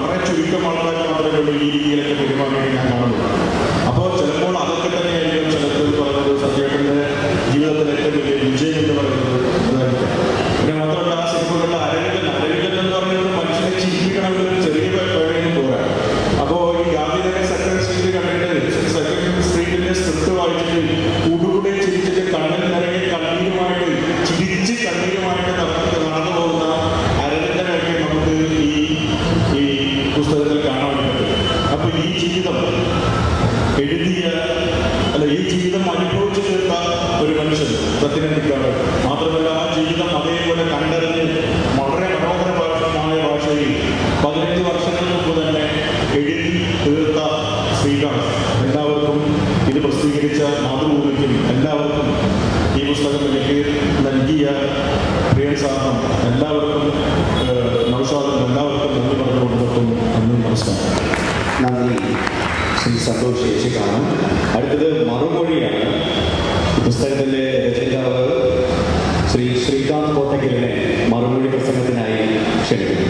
ചുരുക്കം ആൾക്കാർ മാത്രമേ ഉള്ളൂ ഈ രീതിയിലൊക്കെ പെരുമാറുന്നത് ഞാൻ കാണുന്നത് അപ്പോൾ ചിലപ്പോൾ അതൊക്കെ തന്നെയായിരിക്കും ചിലപ്പോൾ പറയുന്നത് സത്യേട്ടൻ്റെ ജീവിതത്തിലെ ഏറ്റവും വലിയ വിജയം എന്ന് പറയുന്നത് അതായിരിക്കും പിന്നെ മാത്രമല്ല ആ സിനിമകളിലെ അരവിന്ദൻ അരവിന്ദൻ എന്ന് പറയുന്നത് മനുഷ്യനെ ചിരിപ്പിക്കണമെങ്കിൽ ഒരു ചെറിയ പേഴയും പോരാ അപ്പോൾ ഈ ഗാന്ധിനഗർ സെക്കൻഡ് സ്ട്രീറ്റ് കണ്ടിട്ട് സെക്കൻഡ് സ്ട്രീറ്റിന്റെ സ്ക്രിപ്റ്റ് വായിച്ചിട്ട് കൂടുകൂടെ ചിരിച്ചിട്ട് കണ്ണിൽ നിറയെ കണ്ണീരുമായിട്ട് ചിരിച്ച് കണ്ണീരുമായിട്ട് നടന്ന് നടന്നു പോകുന്ന അരവിന്ദനൊക്കെ നമുക്ക് ഈ ഈ പുസ്തകത്തിൽ കാണാൻ പറ്റും അപ്പൊ ഈ ജീവിതം എഴുതിയ അല്ല ഈ ജീവിതം അനുഭവിച്ചു തീർത്ത ഒരു മനുഷ്യൻ പത്തിനെത്തിക്കാണ് മാത്രമല്ല ആ ജീവിതം അതേപോലെ കണ്ടറിഞ്ഞ് വളരെ മനോഹരമായ ഭാഷയിൽ പതിനഞ്ച് വർഷങ്ങൾക്ക് മുമ്പ് തന്നെ എഴുതി തീർത്ത ശ്രീകാന്ത് എല്ലാവർക്കും ഇത് പ്രസിദ്ധീകരിച്ച മാതൃഭൂമിക്കും എല്ലാവർക്കും ഈ പുസ്തകം എനിക്ക് നൽകിയ പ്രിയൻ സാറിനും എല്ലാവർക്കും ഏഹ്, നൗഷാദിനും എല്ലാവർക്കും നന്ദി പറഞ്ഞുകൊണ്ട് നിർത്തുന്നു നന്ദി നമസ്കാരം നന്ദി ശ്രീ സന്തോഷ് യേശുക്കാണ് അടുത്തത് മറുമൊഴിയാണ് ഈ പുസ്തകത്തിൻ്റെ രചയിതാവ് ശ്രീ ശ്രീകാന്ത് കോട്ടക്കലിനെ മറുമൊഴി പ്രസംഗത്തിനായി ക്ഷണിക്കുന്നു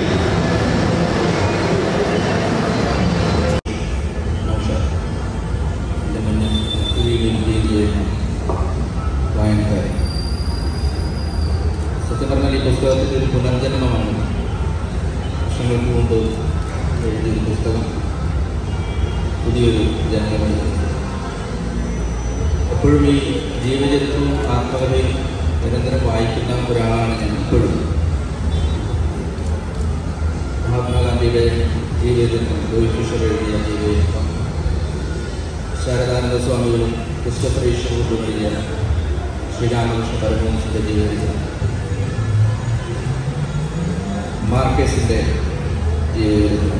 എൻ്റെ മുന്നിൽ സ്ഥിരീകരിക്കുകയായിരുന്നു വായനക്കാരെ സത്യം പറഞ്ഞാൽ ഈ പുസ്തകത്തിൻ്റെ ഒരു പുനർജന്മമാണ് വർഷങ്ങൾക്ക് മുമ്പ് എഴുതിയൊരു പുസ്തകം പുതിയൊരു ജന്മം എപ്പോഴും ഈ ജീവചരിത്രവും ആത്മകഥയും നിരന്തരം വായിക്കുന്ന ഒരാളാണ് ഞാൻ ഇപ്പോഴും മഹാത്മാഗാന്ധിയുടെ ജീവചരിത്രം ലോഹി ഫിഷർ എഴുതിയ ജീവചരിത്രം ശാരദാനന്ദ സ്വാമികളും ക്രിസ്റ്റഫർ ഈശ്വറും എഴുതിയ ശ്രീരാമകൃഷ്ണ പരമഹംസന്റെ ജീവചരിത്രം മാർക്കേസിന്റെ ജീവചരിത്രം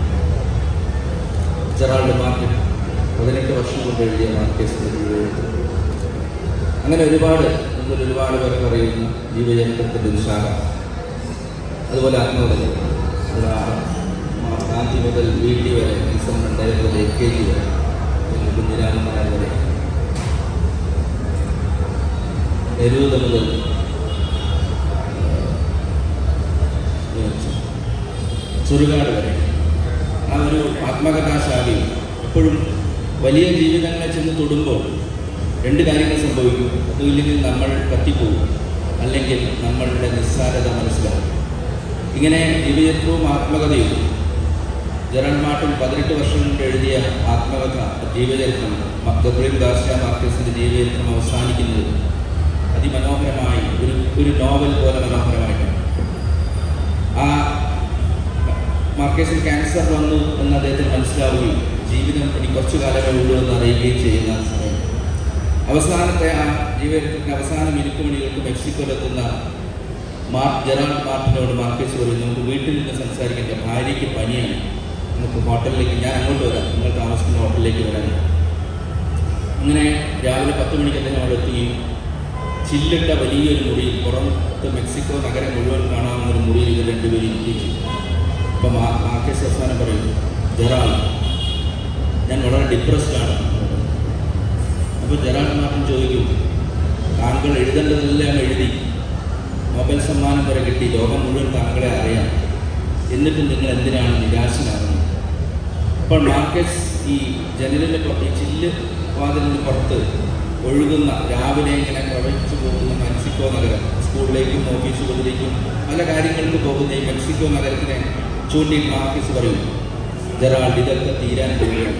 ജെറാൾഡ് മാർട്ടിൻ പതിനെട്ട് വർഷം കൊണ്ട് എഴുതിയ മാർക്കേസിന്റെ ജീവചരിത്രം അങ്ങനെ ഒരുപാട് നമ്മൾ ഒരുപാട് പേർക്ക് അറിയുന്ന ജീവചരിത്രത്തിന്റെ ഒരു ശാഖ അതുപോലെ ആത്മകഥകൾ അത് ആ ഗാന്ധി മുതൽ വി ടി വരെ ഡിസം രണ്ടായിരം മുതൽ എ കെ ജി വരെ പിന്നെ കുഞ്ഞിരാമൻ നായർ വരെ നെരൂത മുതൽ ചുരുകാട് വരെ ആ ഒരു ആത്മകഥാശാലയിൽ എപ്പോഴും വലിയ ജീവിതങ്ങളെ ചെന്ന് തൊടുമ്പോൾ രണ്ട് കാര്യങ്ങൾ സംഭവിക്കും അതുമില്ലെങ്കിൽ നമ്മൾ കത്തിപ്പോകും അല്ലെങ്കിൽ നമ്മളുടെ നിസ്സാരത മനസ്സിലാവും ഇങ്ങനെ ജീവചരിത്രവും ആത്മകഥയും ജെറൺ മാർട്ടിൻ പതിനെട്ട് വർഷം കൊണ്ട് എഴുതിയ ആത്മകഥ ജീവചരിത്രം ഗബ്രിയൽ ഗാർഷ്യ മാർക്കസിന്റെ ജീവചരിത്രം അവസാനിക്കുന്നത് അതിമനോഹരമായി ഒരു ഒരു നോവൽ പോലെ മനോഹരമായിട്ടാണ് ആ മാർക്കേസിൽ ക്യാൻസർ വന്നു എന്ന് അദ്ദേഹത്തിന് മനസ്സിലാവുകയും ജീവിതം ഇനി കുറച്ചു കാലമേ ഉള്ളൂ എന്ന് അറിയുകയും ചെയ്യുന്ന സമയം അവസാനത്തെ ആ ജീവചരിത്രത്തിന്റെ അവസാന മിനിറ്റ് മണികൾക്ക് മെക്സിക്കോയിലെത്തുന്ന മാർ ജെറാൾഡ് മാർട്ടിനോട് മാർക്കേസ് പറയും നമുക്ക് വീട്ടിൽ നിന്ന് സംസാരിക്കേണ്ട ഭാര്യയ്ക്ക് പനിയാണ് നമുക്ക് ഹോട്ടലിലേക്ക് ഞാൻ അങ്ങോട്ട് വരാം നിങ്ങൾ താമസിക്കുന്ന ഹോട്ടലിലേക്ക് വരാൻ അങ്ങനെ രാവിലെ പത്ത് മണിക്ക് അദ്ദേഹം അവിടെ എത്തുകയും ചില്ലിട്ട വലിയൊരു മുറിയിൽ പുറത്ത് മെക്സിക്കോ നഗരം മുഴുവൻ കാണാവുന്ന ഒരു മുറിയിൽ ഇവർ രണ്ടുപേരും ഇരിക്കും അപ്പം മാ മാർക്കേസ് അവസാനം പറയും ജെറാൾ ഞാൻ വളരെ ഡിപ്രസ്ഡ് ആണ് അപ്പോൾ ജെറാൾഡ് മാർട്ടിൻ ചോദിക്കും താങ്കൾ എഴുതേണ്ടതെല്ലാം എഴുതി നൊബൽ സമ്മാനം വരെ കിട്ടി ലോകം മുഴുവൻ താങ്കളെ അറിയാം എന്നിട്ടും നിങ്ങൾ എന്തിനാണ് നിരാശനാകുന്നത് അപ്പോൾ മാർക്കസ് ഈ ജനലിൻ്റെ പുറത്ത് ഈ ചില്ല് വാതിലിന് പുറത്ത് ഒഴുകുന്ന രാവിലെ ഇങ്ങനെ പ്രവഹിച്ചു പോകുന്ന മെക്സിക്കോ നഗരം സ്കൂളിലേക്കും ഓഫീസുകളിലേക്കും പല കാര്യങ്ങൾക്ക് പോകുന്ന ഈ മെക്സിക്കോ നഗരത്തിനെ ചൂണ്ടി മാർക്കസ് പറയും ജെറാൾഡ് ഇതൊക്കെ തീരാൻ പോവുകയാണ്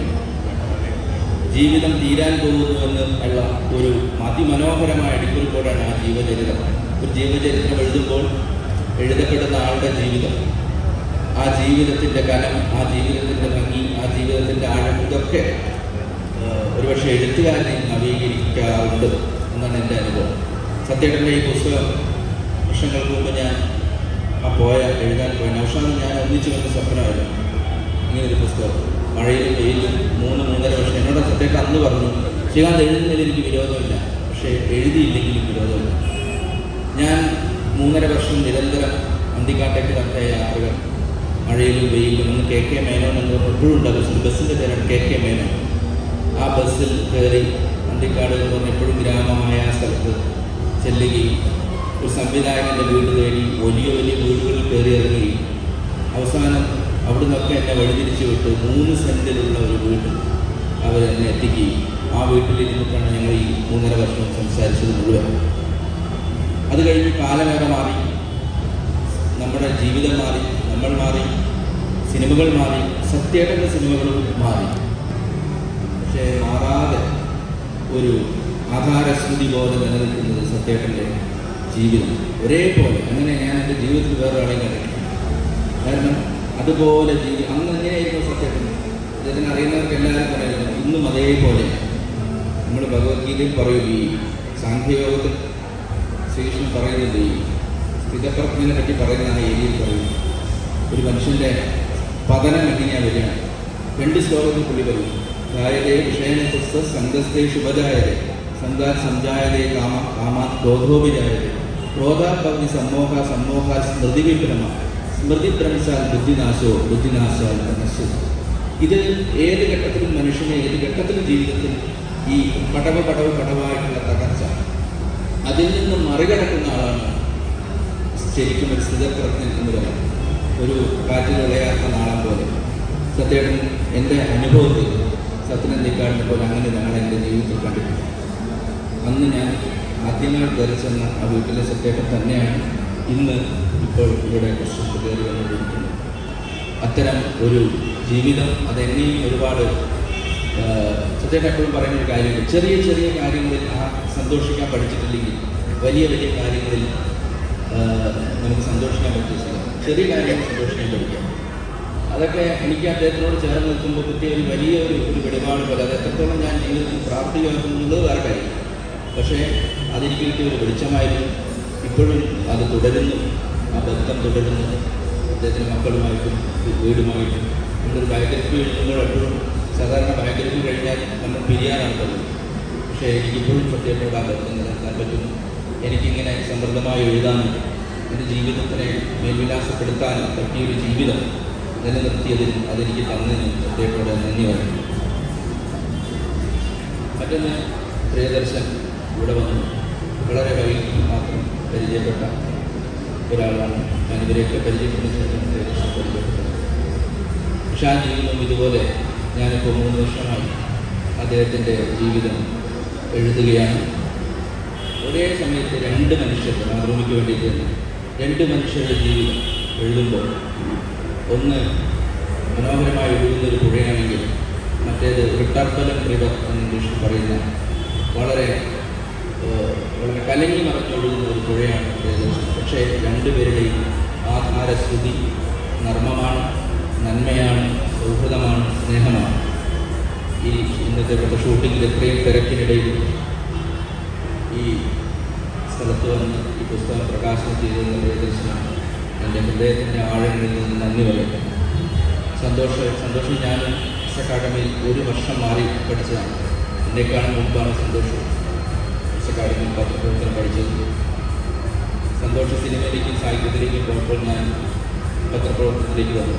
ജീവിതം തീരാൻ പോകുന്നുവെന്ന് ഉള്ള ഒരു അതിമനോഹരമായ അടിക്കുറിപ്പോടാണ് ആ ജീവചരിത്രം ഒരു ജീവചരിത്രം എഴുതുമ്പോൾ എഴുതപ്പെടുന്ന ആളുടെ ജീവിതം ആ ജീവിതത്തിൻ്റെ കനം ആ ജീവിതത്തിൻ്റെ ഭംഗി ആ ജീവിതത്തിൻ്റെ ആഴം ഇതൊക്കെ ഏഹ്, ഒരുപക്ഷെ എഴുത്തുകാരനെ നവീകരിക്കാറുണ്ട് എന്നാണ് എൻ്റെ അനുഭവം സത്യേട്ടൻ്റെ ഈ പുസ്തകം വർഷങ്ങൾക്ക് മുമ്പ് ഞാൻ ആ പോയ എഴുതാൻ പോയ നൗഷാദ് ഞാൻ ഒന്നിച്ചു വന്ന സ്വപ്നമായിരുന്നു ഇങ്ങനൊരു പുസ്തകം മഴയിലും വെയിലും മൂന്ന് മൂന്നര വർഷം എന്നോട് സത്യേട്ടൻ അന്ന് പറഞ്ഞു ശ്രീകാന്ത് എഴുതുന്നതിൽ എനിക്ക് വിരോധമില്ല പക്ഷേ എഴുതിയില്ലെങ്കിലും വിരോധമില്ല ഞാൻ മൂന്നര വർഷം നിരന്തരം അന്തിക്കാട്ടേക്ക് നടത്തിയ യാത്രകൾ മഴയിലും വെയിലും ഒന്ന് കെ കെ മേനോൻ എന്ന് പറഞ്ഞ എപ്പോഴും ഉണ്ട് ആ ബസ്സിൽ ബസ്സിൻ്റെ പേരാണ് കെ കെ മേനോൻ ആ ബസ്സിൽ കയറി അന്തിക്കാട് എന്ന് പറഞ്ഞ എപ്പോഴും ഗ്രാമമായ ആ സ്ഥലത്ത് ചെല്ലുകയും ഒരു സംവിധായകൻ്റെ വീട് തേടി വലിയ വലിയ വീടുകളിൽ കയറി ഇറങ്ങുകയും അവസാനം അവിടെ നിന്നൊക്കെ എന്നെ വഴിതിരിച്ചു വിട്ട് മൂന്ന് സെൻറ്റിലുള്ള ഒരു വീട്ടിൽ അവരെന്നെ എത്തിക്കുകയും ആ വീട്ടിലിരുന്നിട്ടാണ് ഞങ്ങൾ ഈ മൂന്നര വർഷം സംസാരിച്ചത് മുഴുവൻ അത് കഴിഞ്ഞ് കാലമേറെ മാറി നമ്മുടെ ജീവിതം മാറി നമ്മൾ മാറി സിനിമകൾ മാറി സത്യേട്ടൻ്റെ സിനിമകളും മാറി പക്ഷേ മാറാതെ ഒരു ആധാരശ്രുതി പോലെ നിലനിൽക്കുന്നത് സത്യേട്ടൻ്റെ ജീവിതം ഒരേപോലെ അങ്ങനെ ഞാൻ എൻ്റെ ജീവിതത്തിൽ വേറെ ആളെയും കണ്ടിട്ടില്ല കാരണം അതുപോലെ ജീവി അന്ന് എങ്ങനെയായിരുന്നു സത്യേട്ടൻ അദ്ദേഹത്തിന് അറിയുന്നവർക്ക് എല്ലാവരും പറയുന്നു ഇന്നും അതേപോലെ നമ്മൾ ഭഗവത്ഗീതയിൽ പറയും ഈ സാഖ്യയോഗത്തിൽ ശ്രീകൃഷ്ണൻ പറയുന്നത് ഈ സ്ഥിതപ്രജ്ഞനെ പറ്റി പറയുന്ന ആ ഏരിയയിൽ പറയും ഒരു മനുഷ്യൻ്റെ പതനം എങ്ങനെയാണ് വരികയാണ് രണ്ട് ശ്ലോകത്തിൽ പുള്ളി പറയും ജായതേ വിഷയനസ്ത സംഘസ്ഥേ ശുഭജായതേ സന്താ സംജായതേ കാമ കാമാ ക്രോധോപിജായതേ ക്രോധാഭവതി സമ്മോഹ സമ്മോഹ സ്മൃതി വിഭ്രമ സ്മൃതി ഭ്രമിച്ചാൽ ബുദ്ധിനാശോ ബുദ്ധിനാശാൽ മനസ്സോ ഇത് ഏത് ഘട്ടത്തിലും മനുഷ്യനെ ഏത് ഘട്ടത്തിലും ജീവിതത്തിൽ ഈ പടവ് പടവ് പടവായിട്ടുള്ള തകർച്ച അതിൽ നിന്ന് മറികടക്കുന്ന ആളാണ് ശരിക്കും ഒരു സ്ഥിതപ്രജ്ഞൻ എന്ന് പറയാം ഒരു കാറ്റിൽ വിളയാത്ത നാളം പോലെ സത്യേട്ടൻ എൻ്റെ അനുഭവത്തിൽ സത്യനന്ദിക്കാടിനെ പോലെ അങ്ങനെ ഞങ്ങൾ എൻ്റെ ജീവിതത്തിൽ കണ്ടിട്ടുണ്ട് അന്ന് ഞാൻ ആദ്യമായി ധരിച്ചെന്ന ആ വീട്ടിലെ സത്യേട്ടൻ തന്നെയാണ് ഇന്ന് ഇപ്പോൾ ഇവിടെ കൃഷ്ണ കയറി വന്നുകൊണ്ടിരിക്കുന്നത് അത്തരം ഒരു ജീവിതം അതെന്നെയും ഒരുപാട് സത്യേട്ടൻ എപ്പോഴും പറയുന്ന ഒരു കാര്യമുണ്ട് ചെറിയ ചെറിയ കാര്യങ്ങളിൽ ആ സന്തോഷിക്കാൻ പഠിച്ചിട്ടില്ലെങ്കിൽ വലിയ വലിയ കാര്യങ്ങളിൽ ആ, നമുക്ക് സന്തോഷിക്കാൻ പറ്റില്ല ചെറിയ കാര്യങ്ങൾ സന്തോഷിക്കാൻ പഠിക്കാം അതൊക്കെ എനിക്ക് അദ്ദേഹത്തിനോട് ചേർന്ന് നിൽക്കുമ്പോൾ കിട്ടിയ ഒരു വലിയ ഒരു ഒരു വെളിപാട് പോലെ അത് എത്രത്തോളം ഞാൻ ജീവിതത്തിൽ പ്രാപ്തിയാക്കുന്നുള്ളത് വേറെ കാര്യം പക്ഷേ അതെനിക്ക് കിട്ടിയ ഒരു വെളിച്ചമായിരുന്നു ഇപ്പോഴും അത് തുടരുന്നു ആ ബന്ധം തുടരുന്നു അദ്ദേഹത്തിൻ്റെ മക്കളുമായിട്ടും വീടുമായിട്ടും നമ്മളൊരു ബയോഗ്രഫി എഴുതുമ്പോൾ എപ്പോഴും സാധാരണ ബയോഗ്രഫി കഴിഞ്ഞാൽ നമ്മൾ പിരിയാനാണ് പതിവ് പക്ഷേ എനിക്കിപ്പോഴും സത്യത്തോട് ആ ബന്ധം നിലനിർത്താൻ പറ്റുന്നു എനിക്കിങ്ങനെ സമൃദ്ധമായി എഴുതാനും എൻ്റെ ജീവിതത്തിനെ മേൽവിലാസപ്പെടുത്താനും പറ്റിയൊരു ജീവിതം നിലനിർത്തിയതിനും അതെനിക്ക് തന്നതിനും സത്യത്തോട് നന്ദി പറയുന്നു മറ്റൊന്ന് പ്രിയദർശൻ ഇവിടെ വന്നു വളരെ വൈകി മാത്രം പരിചയപ്പെട്ട ഒരാളാണ് ഞാൻ ഇവരെയൊക്കെ പരിചയപ്പെടുന്ന ശേഷം പ്രിയദർശൻ പരിചയപ്പെട്ടത് പക്ഷേ ആ ജീവിതം ഇതുപോലെ ഞാനിപ്പോൾ മൂന്ന് വർഷമായി അദ്ദേഹത്തിൻ്റെ ജീവിതം എഴുതുകയാണ് ഒരേ സമയത്ത് രണ്ട് മനുഷ്യർ മാതൃഭൂമിക്ക് വേണ്ടിയിട്ട് തന്നെ രണ്ട് മനുഷ്യരുടെ ജീവിതം എഴുതുമ്പോൾ ഒന്ന് മനോഹരമായി ഒഴുകുന്ന ഒരു പുഴയാണെങ്കിൽ മറ്റേത് റിട്ടർബലൻ റിവർ എന്ന് ഇംഗ്ലീഷിൽ പറയുന്ന വളരെ ഏഹ്, വളരെ കലങ്ങി മറഞ്ഞൊഴുകുന്ന ഒരു പുഴയാണ് പ്രിയദർശൻ പക്ഷേ രണ്ടുപേരുടെയും ആധാരശ്രുതി നർമ്മമാണ് നന്മയാണ് സൗഹൃദമാണ് സ്നേഹമാണ് ഈ ഇന്നത്തെ ഇവിടുത്തെ ഷൂട്ടിങ്ങിൽ എത്രയും തിരക്കിനിടയിൽ ഈ സ്ഥലത്ത് വന്ന് ഈ പുസ്തകം പ്രകാശനം ചെയ്തതിന് പ്രിയദർശനാണ് എൻ്റെ ഹൃദയത്തിൻ്റെ ആഴങ്ങളിൽ നിന്ന് നന്ദി പറയുന്നു സന്തോഷം സന്തോഷം ഞാൻ എസ് അക്കാഡമിയിൽ ഒരു വർഷം മാറി പഠിച്ചതാണ് എന്നെക്കാളും മുമ്പാണ് സന്തോഷം എസ് അക്കാഡമിയിൽ പത്രപ്രവർത്തനം പഠിച്ചത് സന്തോഷ സിനിമയിലേക്കും സാഹിത്യത്തിലേക്കും പോയപ്പോൾ ഞാൻ പത്രപ്രവർത്തനത്തിലേക്ക് വന്നു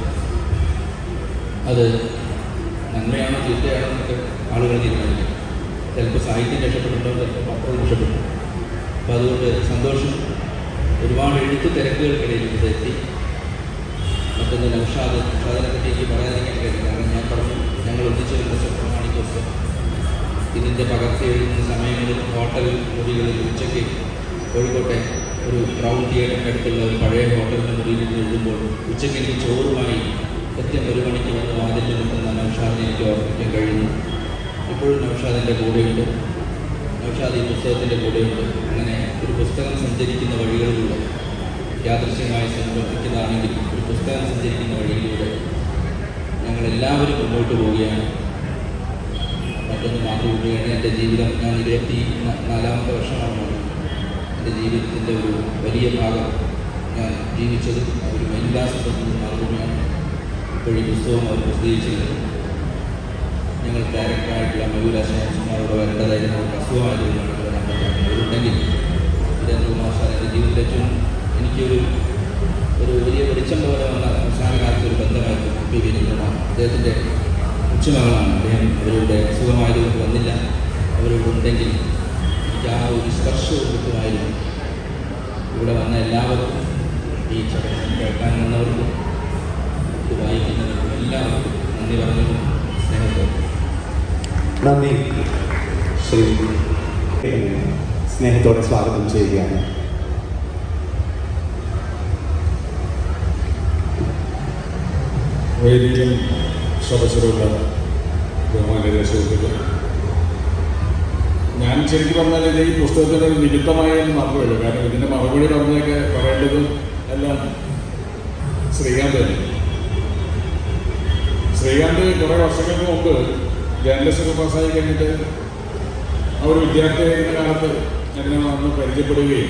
അത് നന്മയാണോ ചീത്തയാണോ എന്നൊക്കെ ആളുകൾ തീരുമാനിക്കും ചിലപ്പോൾ സാഹിത്യം രക്ഷപ്പെട്ടിട്ടുണ്ടോ ചിലപ്പോൾ പത്രം രക്ഷപ്പെട്ടു അപ്പോൾ അതുകൊണ്ട് സന്തോഷം ഒരുപാട് എഴുത്ത് തിരക്കുകൾക്കിടയിൽ ഇത് എത്തി മറ്റൊന്ന് നൗഷാദ് നൗഷാദിനെ പറ്റി എനിക്ക് പറയാതിരിക്കാൻ കഴിയും കാരണം ഞാൻ പറഞ്ഞു ഞങ്ങൾ ഒന്നിച്ചിരുന്ന സ്വപ്നമാണ് ഈ പുസ്തകം ഇതിൻ്റെ പകർത്തി എഴുതുന്ന സമയങ്ങളിൽ ഹോട്ടൽ മുറികളിൽ ഉച്ചയ്ക്ക് കോഴിക്കോട്ടെ ഒരു ക്രൗൺ തിയേറ്ററിൻ്റെ അടുത്തുള്ള ഒരു പഴയ ഹോട്ടലിൻ്റെ മുറിയിൽ ഇരുന്ന് എഴുതുമ്പോൾ ഉച്ചയ്ക്ക് എനിക്ക് ചോറുമായി കൃത്യം ഒരു മണിക്ക് വന്ന് വാതിൽ നിൽക്കുന്ന നൗഷാദിനെ എനിക്ക് ഓർമ്മിക്കാൻ കഴിയുന്നു ഇപ്പോഴും നൗഷാദിൻ്റെ കൂടെയുണ്ട് നൗഷാദ് ഈ പുസ്തകത്തിൻ്റെ കൂടെയുണ്ട് അങ്ങനെ ഒരു പുസ്തകം സഞ്ചരിക്കുന്ന വഴികളിലൂടെ യാദൃശ്യമായി സംഭവിക്കുന്നതാണെങ്കിൽ ഒരു പുസ്തകം സഞ്ചരിക്കുന്ന വഴിയിലൂടെ ഞങ്ങൾ എല്ലാവരും മുന്നോട്ട് പോവുകയാണ് മറ്റൊന്ന് മാതൃഭൂമിയാണ് എൻ്റെ ജീവിതം ഞാൻ ഇരുപത്തി ന- നാലാമത്തെ വർഷമാണ് എൻ്റെ ജീവിതത്തിൻ്റെ ഒരു വലിയ ഭാഗം ഞാൻ ജീവിച്ചത് ഒരു മേൽവിലാസത്തിൽ മാതൃഭൂമിയാണ് ഇപ്പോൾ ഈ പുസ്തകം അവർ പ്രസിദ്ധീകരിച്ചിരുന്നത് ഞങ്ങൾ ഡയറക്ടറായിട്ടുള്ള മയൂര ശേഷന്മാരോട് വരേണ്ടതായിരുന്നു അവർക്ക് അസുഖമായതുകൊണ്ടാണ് ഇത് വരാൻ പറ്റാത്തത് അതുണ്ടെങ്കിൽ വീരേന്ദ്രകുമാർ സാർ എൻ്റെ ജീവിതത്തിൽ ഏറ്റവും എനിക്കൊരു ഒരു വലിയ വെളിച്ചം പോലെ വന്ന അവസാന കാലത്ത് ഒരു ബന്ധമായിരുന്നു പി വീരേന്ദ്രകുമാർ അദ്ദേഹത്തിൻ്റെ ഉച്ചമകളാണ് അദ്ദേഹം അവരുടെ സുഖമായതുകൊണ്ട് വന്നില്ല അവരോട് ഉണ്ടെങ്കിൽ എനിക്ക് ആ ഒരു സ്പർശവും കിട്ടുമായിരുന്നു ഇവിടെ വന്ന എല്ലാവർക്കും ഈ ചടങ്ങ് കേൾക്കാൻ വന്നവർക്കും ഇത് വായിക്കുന്നവർക്കും എല്ലാവർക്കും നന്ദി പറഞ്ഞു സ്നേഹത്തോടെ നന്ദി ശ്രീ സ്നേഹത്തോടെ സ്വാഗതം ചെയ്യുകയാണ് വേദിയിലും സദസ്സിലുള്ള ബഹുമാനരെ സുഹൃത്തുക്കൾ ഞാൻ ശരിക്കും പറഞ്ഞാൽ ഇത് ഈ പുസ്തകത്തിൻ്റെ ഒരു നിമിത്തമായി എന്ന് മാത്രമേ ഉള്ളൂ കാരണം ഇതിൻ്റെ മറുപടി പറഞ്ഞൊക്കെ പറയേണ്ടതും എല്ലാം ശ്രീകാന്ത് തന്നെ ശ്രീകാന്ത് കുറേ വർഷങ്ങൾക്ക് മുമ്പ് ജേർണലിസ്റ്റ് പാസ്സായി കഴിഞ്ഞിട്ട് അവർ വിദ്യാർത്ഥിയായിരുന്ന കാലത്ത് എന്നെ വന്ന് പരിചയപ്പെടുകയും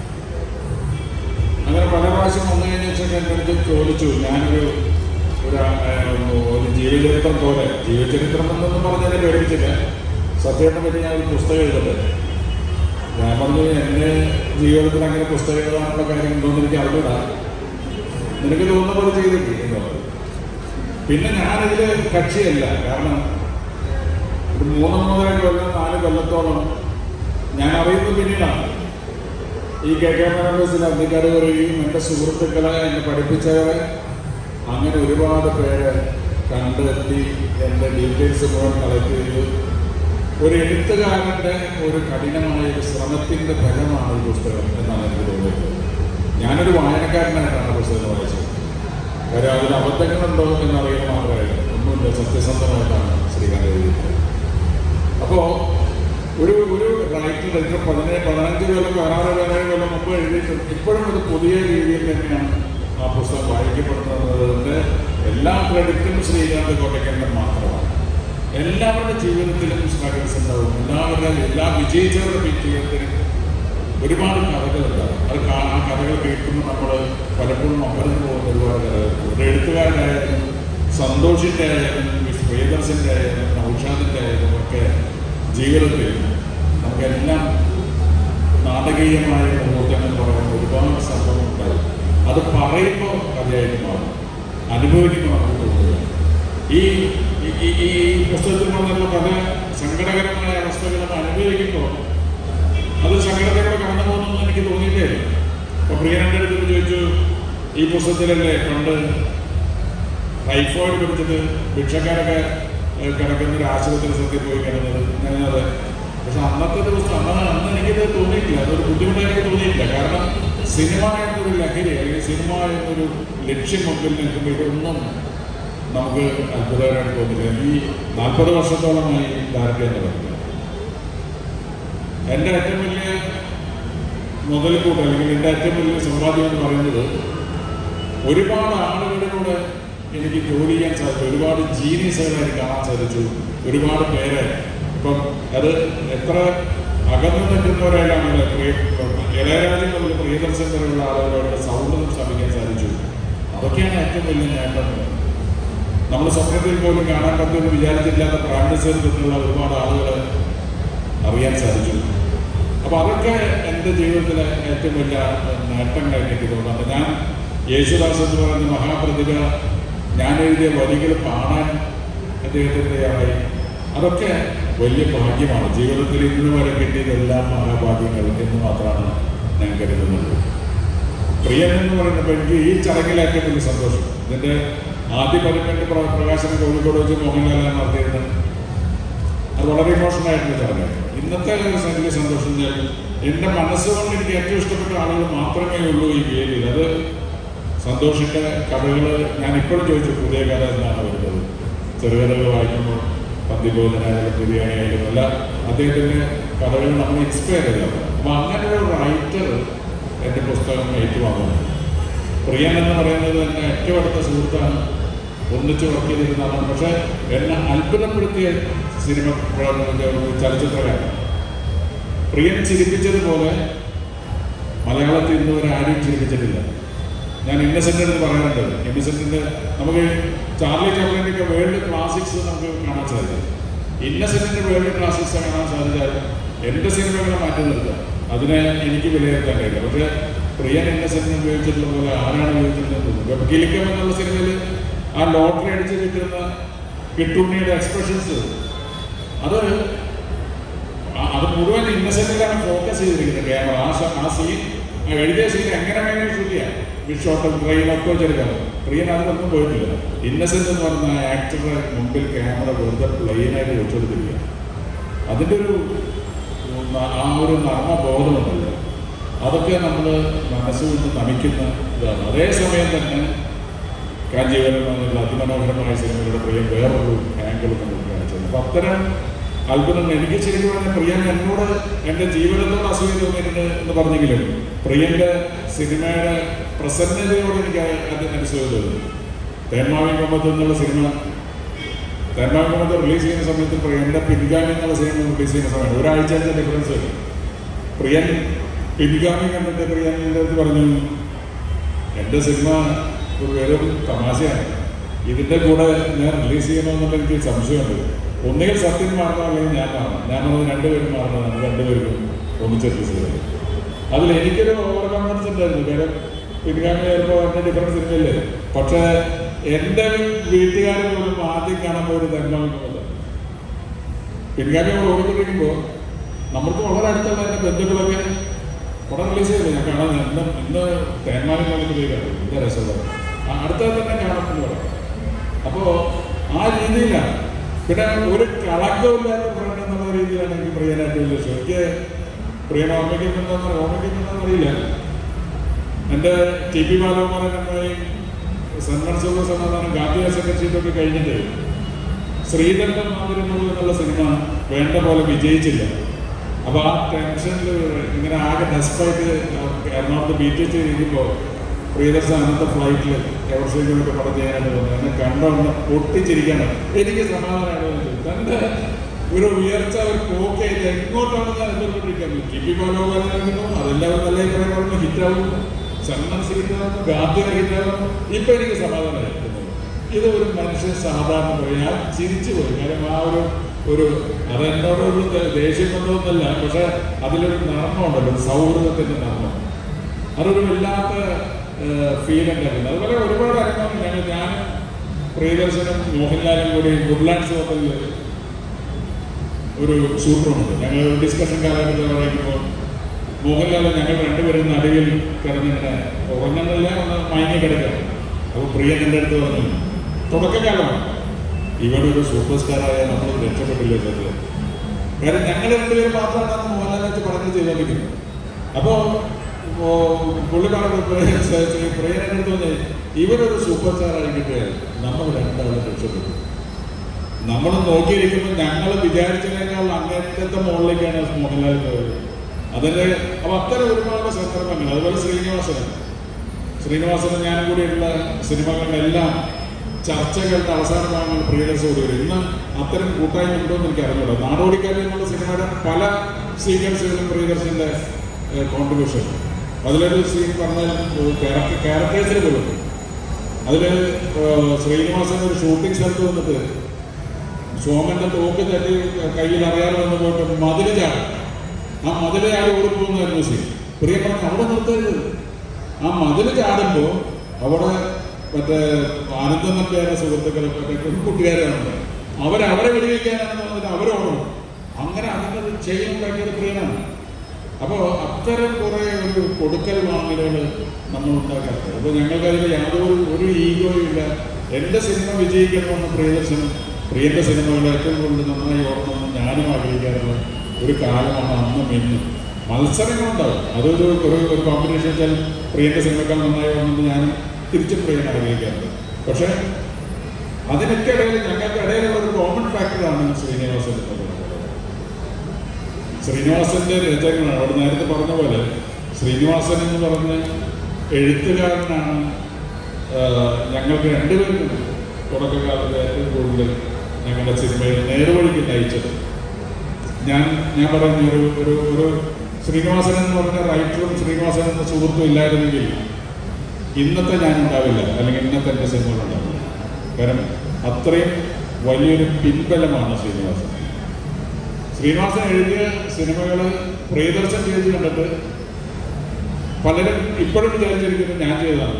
അങ്ങനെ പല പ്രാവശ്യം വന്നു കഴിഞ്ഞ വെച്ചാൽ എൻ്റെ അടുത്ത് ചോദിച്ചു ഞാനൊരു ഒരു ആ, ഒരു ജീവചരിത്രം പോലെ ജീവചരിത്രം എന്നൊന്നും പറഞ്ഞാൽ പേടിച്ചില്ല സത്യത്തെ പറ്റി ഞാൻ ഒരു പുസ്തകം എഴുതട്ടെ ഞാൻ പറഞ്ഞു എൻ്റെ ജീവിതത്തിൽ അങ്ങനെ പുസ്തകം എഴുതാനുള്ള കാര്യം ഉണ്ടോയെന്ന് എനിക്ക് അറിഞ്ഞൂടാ നിനക്ക് തോന്നുന്ന പോലെ ചെയ്തിട്ട് എന്ന് പറഞ്ഞു പിന്നെ ഞാനിതിൽ കക്ഷിയല്ല കാരണം ഒരു മൂന്ന് മൂന്നര കൊല്ലം നാല് കൊല്ലത്തോളം ഞാൻ അറിയുന്നത് പിന്നീടാണ് ഈ കെ കെ മെമ്പേഴ്സിൽ അധികാരി പറയുകയും എൻ്റെ സുഹൃത്തുക്കളെ എന്നെ പഠിപ്പിച്ചവരെ അങ്ങനെ ഒരുപാട് പേര് കണ്ടെത്തി എൻ്റെ ഡീറ്റെയിൽസ് മുഴുവൻ കളക്ട് ചെയ്തു ഒരു എഴുത്തുകാരൻ്റെ ഒരു കഠിനമായ ഒരു ശ്രമത്തിൻ്റെ ഫലമാണ് ഈ പുസ്തകം എന്നാണ് എനിക്ക് തോന്നുന്നത് ഞാനൊരു വായനക്കാരനായിട്ടാണ് പുസ്തകം വായിച്ചത് കാര്യം അതിൽ അബദ്ധങ്ങളുണ്ടോ എന്നറിയാൻ മാത്രമല്ല ഒന്നുമില്ല സത്യസന്ധമായിട്ടാണ് ശ്രീകാന്ത് എഴുതിയിട്ടുള്ളത് അപ്പോൾ ഒരു ഒരു റൈറ്റർ ഇത്ര പതിനേഴ് പതിനഞ്ച് കൊല്ലം പതിനാറ് പതിനേഴ് കൊല്ലം മുമ്പ് എഴുതിയിട്ടുണ്ട് ഇപ്പോഴും അത് പുതിയ രീതിയിൽ തന്നെയാണ് ആ പുസ്തകം വായിക്കപ്പെടുന്നത് എല്ലാ ക്രെഡിറ്റും ശ്രീകാന്ത് കോട്ടയ്ക്കൻ്റെ മാത്രമാണ് എല്ലാവരുടെ ജീവിതത്തിലും സ്ട്രഗിൾസ് ഉണ്ടാവും എല്ലാവരുടെ എല്ലാ വിജയിച്ചവരുടെ ജീവിതത്തിലും ഒരുപാട് കഥകളുണ്ടാവും അത് കാ- ആ കഥകൾ കേൾക്കുമ്പോൾ നമ്മൾ പലപ്പോഴും അമ്പലത്തിൽ പോകുന്ന ഒരുപാട് കഥകൾ ഒരു എഴുത്തുകാരനായാലും സന്തോഷിൻ്റെ ആയാലും പ്രിയദർശൻ്റെ ആയാലും നൗഷാദിൻ്റെ ആയാലും ഒക്കെ ജീവിതത്തിൽ നമുക്കെല്ലാം നാടകീയമായ മുഹൂർത്തങ്ങൾ എന്ന് പറയുന്ന ഒരുപാട് സംഭവം ഉണ്ടാവും അത് പറയുമ്പോൾ കഥയായിട്ട് മാറും അനുഭവിക്കുമ്പോൾ നമുക്ക് തോന്നുക ഈ ഈ- ഈ- ഈ പുസ്തകത്തിൽ പറഞ്ഞുള്ള പല സങ്കടകരമായ അവസ്ഥകളും അനുഭവിക്കുമ്പോൾ അത് സങ്കടത്തോടെ കടന്നു പോകുന്നു എനിക്ക് തോന്നിയിട്ടേ ഇല്ല. അപ്പൊ പ്രിയനന്റെ അടുത്ത് ചോദിച്ചു ഈ പുസ്തകത്തിലല്ലേ പണ്ട് ടൈഫോയിഡ് പിടിച്ചിട്ട് ഭിക്ഷക്കാരൊക്കെ ഏഹ്, കിടക്കുന്ന ഒരു ആശുപത്രി സത്യത്തിൽ പോയി കിടന്നത് ഞാനത് പക്ഷെ അന്നത്തെ ദിവസം അന്ന് അന്ന് എനിക്കത് തോന്നിയിട്ടില്ല അതൊരു ബുദ്ധിമുട്ടായി എനിക്ക് തോന്നിയിട്ടില്ല കാരണം സിനിമ എന്നൊരു ലഹരി അല്ലെങ്കിൽ സിനിമ എന്നൊരു ലക്ഷ്യം മുമ്പിൽ നിൽക്കുമ്പോൾ ഇതൊന്നും നമുക്ക് അത്ഭുതകരമായിട്ട് തോന്നില്ല ഈ നാൽപ്പത് വർഷത്തോളമായി ഡയറക്റ്റ് എന്ന് പറയുന്നത് എൻ്റെ ഏറ്റവും വലിയ മുതൽക്കൂട്ട് അല്ലെങ്കിൽ എൻ്റെ ഏറ്റവും വലിയ സമ്പാദ്യം എന്ന് പറയുന്നത് ഒരുപാട് ആളുകളുടെ കൂടെ എനിക്ക് ജോലി ചെയ്യാൻ സാധിച്ചു ഒരുപാട് ജീനിയസുകളായിട്ട് കാണാൻ സാധിച്ചു ഒരുപാട് പേരെ ഇപ്പം അത് എത്ര അകന്നു നിൽക്കുന്നവരായാലും പ്രിയ ഇളയരാജൻ മുതൽ പ്രിയദർശൻ വരെയുള്ള ആളുകളോട് സൗഹൃദം സ്ഥാപിക്കാൻ സാധിച്ചു അതൊക്കെയാണ് ഏറ്റവും വലിയ നേട്ടം നമ്മൾ സ്വപ്നത്തിൽ പോലും കാണാൻ പറ്റുമെന്ന് വിചാരിച്ചില്ലാത്ത പ്രൈം മിനിസ്റ്ററിലുള്ള ഒരുപാട് ആളുകൾ അറിയാൻ സാധിച്ചു അപ്പോൾ അതൊക്കെ എൻ്റെ ജീവിതത്തിലെ ഏറ്റവും വലിയ നേട്ടങ്ങളായിട്ട് എനിക്ക് തോന്നുന്നുണ്ട് ഞാൻ യേശുദാസ് എന്ന് പറയുന്ന മഹാപ്രതിഭ ഞാൻ എഴുതിയ വരികൾ പാടാൻ അദ്ദേഹത്തിൻ്റെ ആയി അതൊക്കെ വലിയ ഭാഗ്യമാണ് ജീവിതത്തിൽ ഇന്ന് വരെ കിട്ടിയതെല്ലാം മഹാഭാഗ്യങ്ങൾ എന്ന് മാത്രമാണ് ഞാൻ കരുതുന്നത് പ്രിയൻ എന്ന് പറയുന്നപ്പോൾ എനിക്ക് ഈ ചടങ്ങിൽ ഏറ്റവും വലിയ സന്തോഷം ഇതിൻ്റെ ആദ്യ പതിനെട്ട് പ്ര- പ്രകാശനം കോഴിക്കോട് വെച്ച് മോഹൻലാലാണ് നടത്തിയിരുന്നത് അത് വളരെ ഇമോഷണൽ ആയിട്ടുള്ള ചടങ്ങാണ് ഇന്നത്തെ ഒരു വലിയ സന്തോഷം എന്ന് വെച്ചാൽ എൻ്റെ മനസ്സുകൊണ്ട് എനിക്ക് ഏറ്റവും ഇഷ്ടപ്പെട്ട ആളുകൾ മാത്രമേ ഉള്ളൂ ഈ വേദിയിൽ അത് സന്തോഷിൻ്റെ കഥകൾ ഞാൻ ഇപ്പോഴും ചോദിച്ചു പുതിയ കഥ എന്നാണ് വരുന്നത് ചെറുകഥകൾ വായിക്കുമ്പോൾ പന്തിബോധനായാലും ബിരിയാണിയായാലും എല്ലാം അദ്ദേഹത്തിൻ്റെ കഥകൾ നമ്മൾ ഇൻസ്പയർ ചെയ്തത് അപ്പോൾ അങ്ങനെ ഒരു റൈറ്റർ എൻ്റെ പുസ്തകം ഏറ്റുവാങ്ങുന്നു പ്രിയൻ എന്ന് പറയുന്നത് എൻ്റെ ഏറ്റവും അടുത്ത സുഹൃത്താണ് ഒന്നിച്ച് വർക്ക് ചെയ്തിരുന്നതാണ് പക്ഷേ എന്നെ അത്ഭുതപ്പെടുത്തിയ സിനിമ ചലച്ചിത്രകാരൻ പ്രിയൻ ചിരിപ്പിച്ചതുപോലെ മലയാളത്തിൽ ഇന്ന് വരെ ആരും ചിരിപ്പിച്ചിട്ടില്ല ഞാൻ ഇന്നസെൻ്റ് എന്ന് പറയാറുണ്ട് ഇന്നസെൻറ്റിൻ്റെ നമുക്ക് ചാർലി ചാപ്ലിൻ്റെയൊക്കെ വേൾഡ് ക്ലാസിക്സ് നമുക്ക് കാണാൻ സാധിക്കും ഇന്നസെൻറ്റിൻ്റെ വേൾഡ് ക്ലാസിക്സ് കാണാൻ സാധിച്ചാൽ എൻ്റെ സിനിമകളെ മാറ്റി നിർത്താം അതിനെ എനിക്ക് വിലയിരുത്താൻ കഴിയില്ല പക്ഷേ പ്രിയൻ ഇന്നസെൻറ്റിനെ ഉപയോഗിച്ചിട്ടുള്ള പോലെ ആരാണ് ഉപയോഗിച്ചിട്ടുള്ളത് തോന്നുന്നു കിലിക്കം എന്നുള്ള സിനിമയിൽ ആ ലോട്ടറി അടിച്ച് കിട്ടുന്ന കിട്ടുണ്ണിയുടെ എക്സ്പ്രഷൻസ് അത് ആ- അത് മുഴുവൻ ഇന്നസെന്റിലാണ് ഫോക്കസ് ചെയ്തിരിക്കുന്നത് ക്യാമറ ആ സ- ആ സീൻ ആ എഴുതിയ സീൻ എങ്ങനെ വേണമെങ്കിലും ഷൂട്ട് ചെയ്യാം വിഷോട്ടും ട്രെയിനൊക്കെ വെച്ചെടുക്കാം പ്രിയൻ അതിലൊന്നും പോയിട്ടില്ല ഇന്നസെന്റ് എന്ന് പറഞ്ഞ ആ ആക്ടറുടെ മുമ്പിൽ ക്യാമറ വെറുതെ പ്ലെയിനായിട്ട് വെച്ചുകൊടുത്തിരിക്കുക അതിൻ്റെ ഒരു ന- ആ ഒരു നർമ്മബോധമുണ്ടല്ലോ അതൊക്കെ നമ്മൾ മനസ്സുകൊണ്ട് നമിക്കുന്ന ഇതാണ് അതേസമയം തന്നെ കാഞ്ചീവരം എന്നുള്ള അതിമനോഹരമായ സിനിമയുടെ പ്രിയം വേറൊരു ആംഗിൾ നമുക്ക് കാണിച്ചത് അപ്പം അത്തരം അത്ഭുതം എനിക്ക് ശരിക്കും പറഞ്ഞാൽ പ്രിയൻ എന്നോട് എൻ്റെ ജീവിതത്തോട് അസൂയ തോന്നിയിട്ടുണ്ട് എന്ന് പറഞ്ഞെങ്കിലും പ്രിയന്റെ സിനിമയുടെ പ്രസന്നതയോട് എനിക്ക് അത് അസൂയ തോന്നി തേന്മാവിൻ കൊമ്പത്ത് എന്നുള്ള സിനിമ തേന്മാവിൻ കൊമ്പത്ത് റിലീസ് ചെയ്യുന്ന സമയത്ത് പ്രിയന്റെ പിൻഗാമി എന്നുള്ള സിനിമ റിലീസ് ചെയ്യുന്ന സമയത്ത് ഒരാഴ്ചത്തെ ഡിഫറൻസ് വരും പ്രിയൻ പിൻഗാമി കണ്ടിട്ട് പ്രിയൻ്റെ അടുത്ത് പറഞ്ഞു എൻ്റെ സിനിമ ഒരു വെറും തമാശയാണ് ഇതിൻ്റെ കൂടെ ഞാൻ റിലീസ് ചെയ്യണമെന്നുള്ള എനിക്ക് സംശയമുണ്ട് ഒന്നുകിൽ സത്യം മാറണം അല്ലെങ്കിൽ ഞാൻ മാറണം ഞാൻ പറഞ്ഞത് രണ്ടുപേരും മാറണം രണ്ടുപേർക്കും ഒന്നിച്ച് റിലീസ് ചെയ്തത് അതിൽ എനിക്കൊരു ഓവർ കോൺഫിഡൻസ് ഉണ്ടായിരുന്നു കാര്യം പിൻഗാമി ചിലപ്പോൾ എൻ്റെ ഡിഫറൻസ് സിനിമയില്ലേ പക്ഷേ എൻ്റെ വീട്ടുകാർ പോലും ആദ്യം കാണുമ്പോൾ ഒരു തെങ്ങാമില്ല പിൻഗാമി നമ്മൾ ഓടിക്കൊണ്ടിരിക്കുമ്പോൾ നമ്മൾക്ക് വളരെ അടുത്തുള്ള എൻ്റെ ബന്ധുക്കളൊക്കെ പടം റിലീസ് ചെയ്തില്ല ഞാൻ കാണാൻ ഇന്ന് ഇന്ന് തേന്മാവിൻ നമുക്ക് ചെയ്താണ് എന്താ രസമുള്ളത് ആ അടുത്ത തന്നെ കാണുമെന്ന് പറയാം അപ്പോൾ ആ രീതിയിലാണ് പിന്നെ ഒരു കളങ്കമില്ലാത്ത ഫ്രണ്ട് എന്നുള്ള രീതിയിലാണ് എനിക്ക് പ്രിയനായിട്ട് വലിയ ഇഷ്ടം എനിക്ക് പ്രിയൻ ഓർമ്മിക്കുന്നുണ്ടെന്ന് ഓർമ്മിക്കുന്നുണ്ടെന്ന് അറിയില്ല എൻ്റെ ടി പി ബാലകുമാരൻ അമ്മയും സന്മൻ സുഖ സമാധാനം ഗാന്ധിയ സെക്രട്ടറിയൊക്കെ കഴിഞ്ഞിട്ട് ശ്രീധരൻ മാതിരുന്നത് എന്നുള്ള സിനിമ വേണ്ട പോലെ വിജയിച്ചില്ല അപ്പൊ ആ ടെൻഷനിൽ ഇങ്ങനെ ആകെ ഡെസ്പായിട്ട് എറണാകുളത്ത് ബീച്ച് വെച്ച് ഇരിക്കുമ്പോൾ പ്രിയദർശൻ അന്നത്തെ ഫ്ലൈറ്റിൽ എവർഷയിലൊക്കെ പടം ചെയ്യാനായിട്ട് വന്നു എന്നെ കണ്ടോണ്ട് പൊട്ടിച്ചിരിക്കാണ് എനിക്ക് സമാധാനമാണ് തന്റെ ഒരു ഉയർച്ച ഒരു പോക്കായിട്ട് എങ്ങോട്ടാണ് ഞാൻ എത്തിക്കൊണ്ടിരിക്കുന്നത് ടി പി ബാലോകാരനായിരുന്നു അതെല്ലാവരും നല്ല അഭിപ്രായം ഹിറ്റാവും സന്മനസ് ഹിറ്റാവും ഗാന്ധിക ഹിറ്റാവും ഇപ്പൊ എനിക്ക് സമാധാനമായി ഇത് ഒരു മനുഷ്യൻ സാധാരണ പോയി ഞാൻ ചിരിച്ചു പോയി കാര്യം ആ ഒരു ഒരു അത് എന്നോടൊരു ദേ- ദേഷ്യം കൊണ്ടൊന്നല്ല പക്ഷെ അതിലൊരു നർമ്മമുണ്ടല്ലോ ഒരു സൗഹൃദത്തിന്റെ നർമ്മം അതൊരു വല്ലാത്ത ഫീൽ ഉണ്ടായിരുന്നു അതുപോലെ ഒരുപാട് അനുഭവം ഞങ്ങൾ ഞാനും പ്രിയദർശനും മോഹൻലാലും കൂടി വുഡ്ലാൻഡ്സ് ഹോട്ടലിൽ ഒരു ഷൂട്ടറുണ്ട് ഞങ്ങൾ ഒരു ഡിസ്കഷൻ കാലഘട്ടത്തിൽ പറയുമ്പോൾ മോഹൻലാൽ ഞങ്ങൾ രണ്ടുപേരും നടുവിൽ കിടന്നിങ്ങനെ ഉറങ്ങുന്നില്ല ഒന്ന് മയങ്ങി കിടക്കാം അപ്പോൾ പ്രിയൻ എൻ്റെ അടുത്ത് പറഞ്ഞു തുടക്കകാലമാണ് ഇവിടെ ഒരു സൂപ്പർ സ്റ്റാറായ നമ്മൾ രക്ഷപ്പെട്ടില്ല ചെറുത് കാര്യം ഞങ്ങൾ രണ്ടുപേരും മാത്രമാണ് മോഹൻലാൽ വെച്ച് പഠനം ചെയ്തോണ്ടിരിക്കുന്നത് അപ്പോൾ പുള്ളിക്കാരോട് പ്രിയൻ എൻ്റെ അടുത്ത് പറഞ്ഞു ഇവരൊരു സൂപ്പർ സ്റ്റാറായി കിട്ടിയാൽ നമ്മൾ രണ്ടാളും രക്ഷപ്പെട്ടു നമ്മൾ നോക്കിയിരിക്കുമ്പോൾ ഞങ്ങൾ വിചാരിച്ചതിനേക്കാൾ അങ്ങനത്തെ മുകളിലേക്കാണ് മോഹൻലാൽ പോയത് അതിന്റെ അപ്പൊ അത്തരം ഒരുപാട് സന്ദർഭങ്ങൾ അതുപോലെ ശ്രീനിവാസൻ ശ്രീനിവാസനും ഞാനും കൂടിയുള്ള സിനിമകളിലെല്ലാം ചർച്ചകളുടെ അവസാന ഭാഗങ്ങൾ പ്രിയദർശോട് വരും ഇന്ന് അത്തരം കൂട്ടായ്മ ഉണ്ടോ എന്ന് എനിക്ക് അറിഞ്ഞൂടാ നാടോടിക്കാരി എന്നുള്ള സിനിമയുടെ പല സീക്വൻസുകളും പ്രിയദർശന്റെ കോൺട്രിബ്യൂഷൻ അതിലൊരു സീൻ പറഞ്ഞാൽ ക്യാരക്ടേഴ്സിൽ പോലും അതിൽ ശ്രീനിവാസൻ ഒരു ഷൂട്ടിംഗ് സ്ഥലത്ത് വന്നിട്ട് സോമന്റെ തോക്ക് തട്ടി കയ്യിൽ അറിയാതെ വന്ന് പോയിട്ട് മതില് ചാടും ആ മതില് ചാടി ഓടിപ്പോകുന്നായിരുന്നു സീൻ പ്രിയ പറഞ്ഞ അവിടെ നിർത്തരുത് ആ മതില് ചാടുമ്പോൾ അവിടെ മറ്റേ ആനന്ദം നമ്പ്യാരുടെ സുഹൃത്തുക്കളെ മറ്റേ പെൺകുട്ടികാരാണ് അവരെ അവരെ വെടിവെക്കാനാണെന്ന് പറഞ്ഞിട്ട് അവരോടും അങ്ങനെ അതിൻ്റെ ചെയ്യുന്നുണ്ടാക്കിയത് പ്രിയനാണ് അപ്പോൾ അത്തരം കുറേ ഒരു കൊടുക്കൽ വാങ്ങലുകൾ നമ്മൾ ഉണ്ടാക്കാറുണ്ട് അപ്പോൾ ഞങ്ങൾക്ക് അതിൽ യാതൊരു ഒരു ഈഗോയും ഇല്ല എൻ്റെ സിനിമ വിജയിക്കണമെന്ന് പ്രിയദർശനം പ്രിയന്റെ സിനിമകൾ ഏറ്റവും കൂടുതൽ നന്നായി ഓർമ്മണമെന്ന് ഞാനും ആഗ്രഹിക്കാറുള്ള ഒരു കാലമാണ് അന്നും ഇന്നും മത്സരങ്ങളുണ്ടാവും അതൊരു ഒരു ഒരു കോമ്പറ്റീഷൻ വെച്ചാൽ പ്രിയന്റെ സിനിമക്കാൾ നന്നായി ഓർമ്മമെന്ന് ഞാനും തിരിച്ചും പ്രിയൻ ആഗ്രഹിക്കാറുണ്ട് പക്ഷേ അതിനൊക്കെ ഇടയിൽ ഞങ്ങൾക്ക് ഇടയിലുള്ള ഒരു കോമൺ ഫാക്ടറാണ് ശ്രീനിവാസൻ എന്ന് പറയുന്നത് ശ്രീനിവാസന്റെ രചനകളാണ് അവിടെ നേരത്തെ പറഞ്ഞ പോലെ ശ്രീനിവാസൻ എന്ന് പറഞ്ഞ എഴുത്തുകാരനാണ് ആഹ്, ഞങ്ങൾക്ക് രണ്ടുപേർക്കും തുടക്കകാലത്ത് ഏറ്റവും കൂടുതൽ ഞങ്ങളുടെ സിനിമയിൽ നേർവഴിക്ക് നയിച്ചത് ഞാൻ ഞാൻ പറയുന്ന ഒരു ഒരു ഒരു ശ്രീനിവാസൻ എന്ന് പറഞ്ഞ റൈറ്ററും ശ്രീനിവാസൻ എന്ന സുഹൃത്തും ഇല്ലായിരുന്നെങ്കിൽ ഇന്നത്തെ ഞാൻ ഉണ്ടാവില്ല അല്ലെങ്കിൽ ഇന്നത്തെ എൻ്റെ സിനിമകൾ ഉണ്ടാവില്ല കാരണം അത്രയും വലിയൊരു പിൻബലമാണ് ശ്രീനിവാസൻ ശ്രീനിവാസൻ എഴുതിയ സിനിമകൾ പ്രിയദർശൻ ചെയ്ത് കണ്ടിട്ട് പലരും ഇപ്പോഴും വിചാരിച്ചിരിക്കുന്നത് ഞാൻ ചെയ്തതാണ്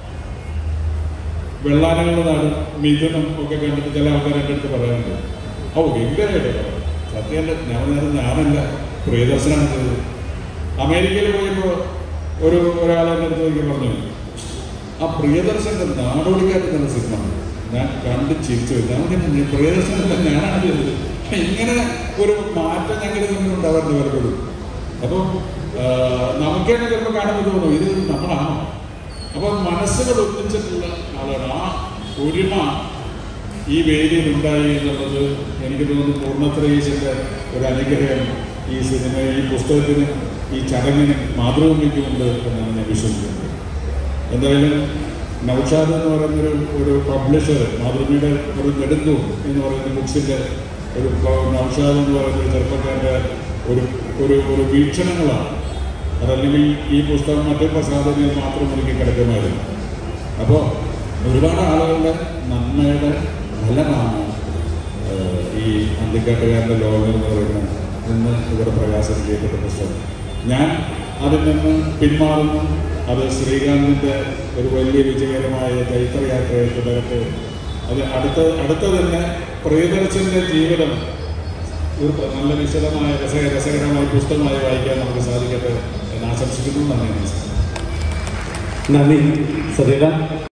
വെള്ളാനകളുടെ നാടും മിഥുനം ഒക്കെ കണ്ടിട്ട് ചില ആൾക്കാർ എൻ്റെ അടുത്ത് പറയാറുണ്ട് ഓ ഗംഭീരമായിട്ട് പറയാം സത്യം ഞാൻ നേരം ഞാനല്ല പ്രിയദർശനാണ് ചെയ്തത് അമേരിക്കയിൽ പോയപ്പോൾ ഒരു ഒരാൾ എൻ്റെ അടുത്ത് എനിക്ക് പറഞ്ഞു ആ പ്രിയദർശന്റെ നാടോടിക്കാറ്റ് എന്ന സിനിമ ഞാൻ കണ്ട് ചിരിച്ചു പോയി. ഞാൻ പറഞ്ഞു, പ്രിയദർശനല്ല ഞാനാണ് ചെയ്തത് ഇങ്ങനെ ഒരു മാറ്റം ഞങ്ങളുടെ തമ്മിൽ ഉണ്ടാവാറുണ്ട് പലപ്പോഴും അപ്പോൾ നമുക്ക് തന്നെ ചിലപ്പോൾ കാണുമ്പോൾ തോന്നും ഇത് നമ്മളാണോ അപ്പോൾ മനസ്സുകൾ ഒന്നിച്ചിട്ടുള്ള ആളാണ് ആ ഒരുമ ഈ വേദിയിൽ ഉണ്ടായി എന്നുള്ളത് എനിക്ക് തോന്നുന്നു പൂർണ്ണത്രയീശന്റെ ഒരു അനുഗ്രഹം ഈ സിനിമ ഈ പുസ്തകത്തിന് ഈ ചടങ്ങിന് മാതൃഭൂമിക്കുമുണ്ട് എന്നാണ് ഞാൻ വിശ്വസിക്കുന്നത് എന്തായാലും നൗഷാദ് എന്ന് പറയുന്നൊരു ഒരു പബ്ലിഷർ മാതൃഭൂമിയുടെ ഒരു നെടുങ്കു എന്ന് പറയുന്ന ബുക്സിൻ്റെ ഒരു പ- നൗഷാദ് എന്ന് പറയുന്ന ഒരു ചെറുപ്പക്കാരൻ്റെ ഒരു ഒരു ഒരു വീക്ഷണങ്ങളാണ് അതല്ലെങ്കിൽ ഈ പുസ്തകം മറ്റേ പ്രസാദനയിൽ മാത്രം ഒരുക്കി കിടക്കുമായിരുന്നു അപ്പോൾ ഒരുപാട് ആളുകളുടെ നന്മയുടെ ഫലമാണ് ഏഹ്, ഈ അന്തിക്കാട്ടുകാരൻ്റെ ലോകം എന്ന് പറയുന്ന ഇന്ന് ഇവിടെ പ്രകാശനം ചെയ്യപ്പെട്ട പുസ്തകം ഞാൻ അതിൽ നിന്ന് പിന്മാറുന്നു അത് ശ്രീകാന്തിൻ്റെ ഒരു വലിയ വിജയകരമായ ചൈത്രയാത്രയെ തുടരട്ടെ അത് അടുത്ത അടുത്ത തന്നെ പ്രിയദർശൻ്റെ ജീവിതം ഒരു നല്ല വിശദമായ രസ രസകരമായ പുസ്തകമായി വായിക്കാൻ നമുക്ക് സാധിക്കട്ടെ എന്ന് ആശംസിക്കുന്നു നന്ദി നമസ്കാരം നന്ദി സതീല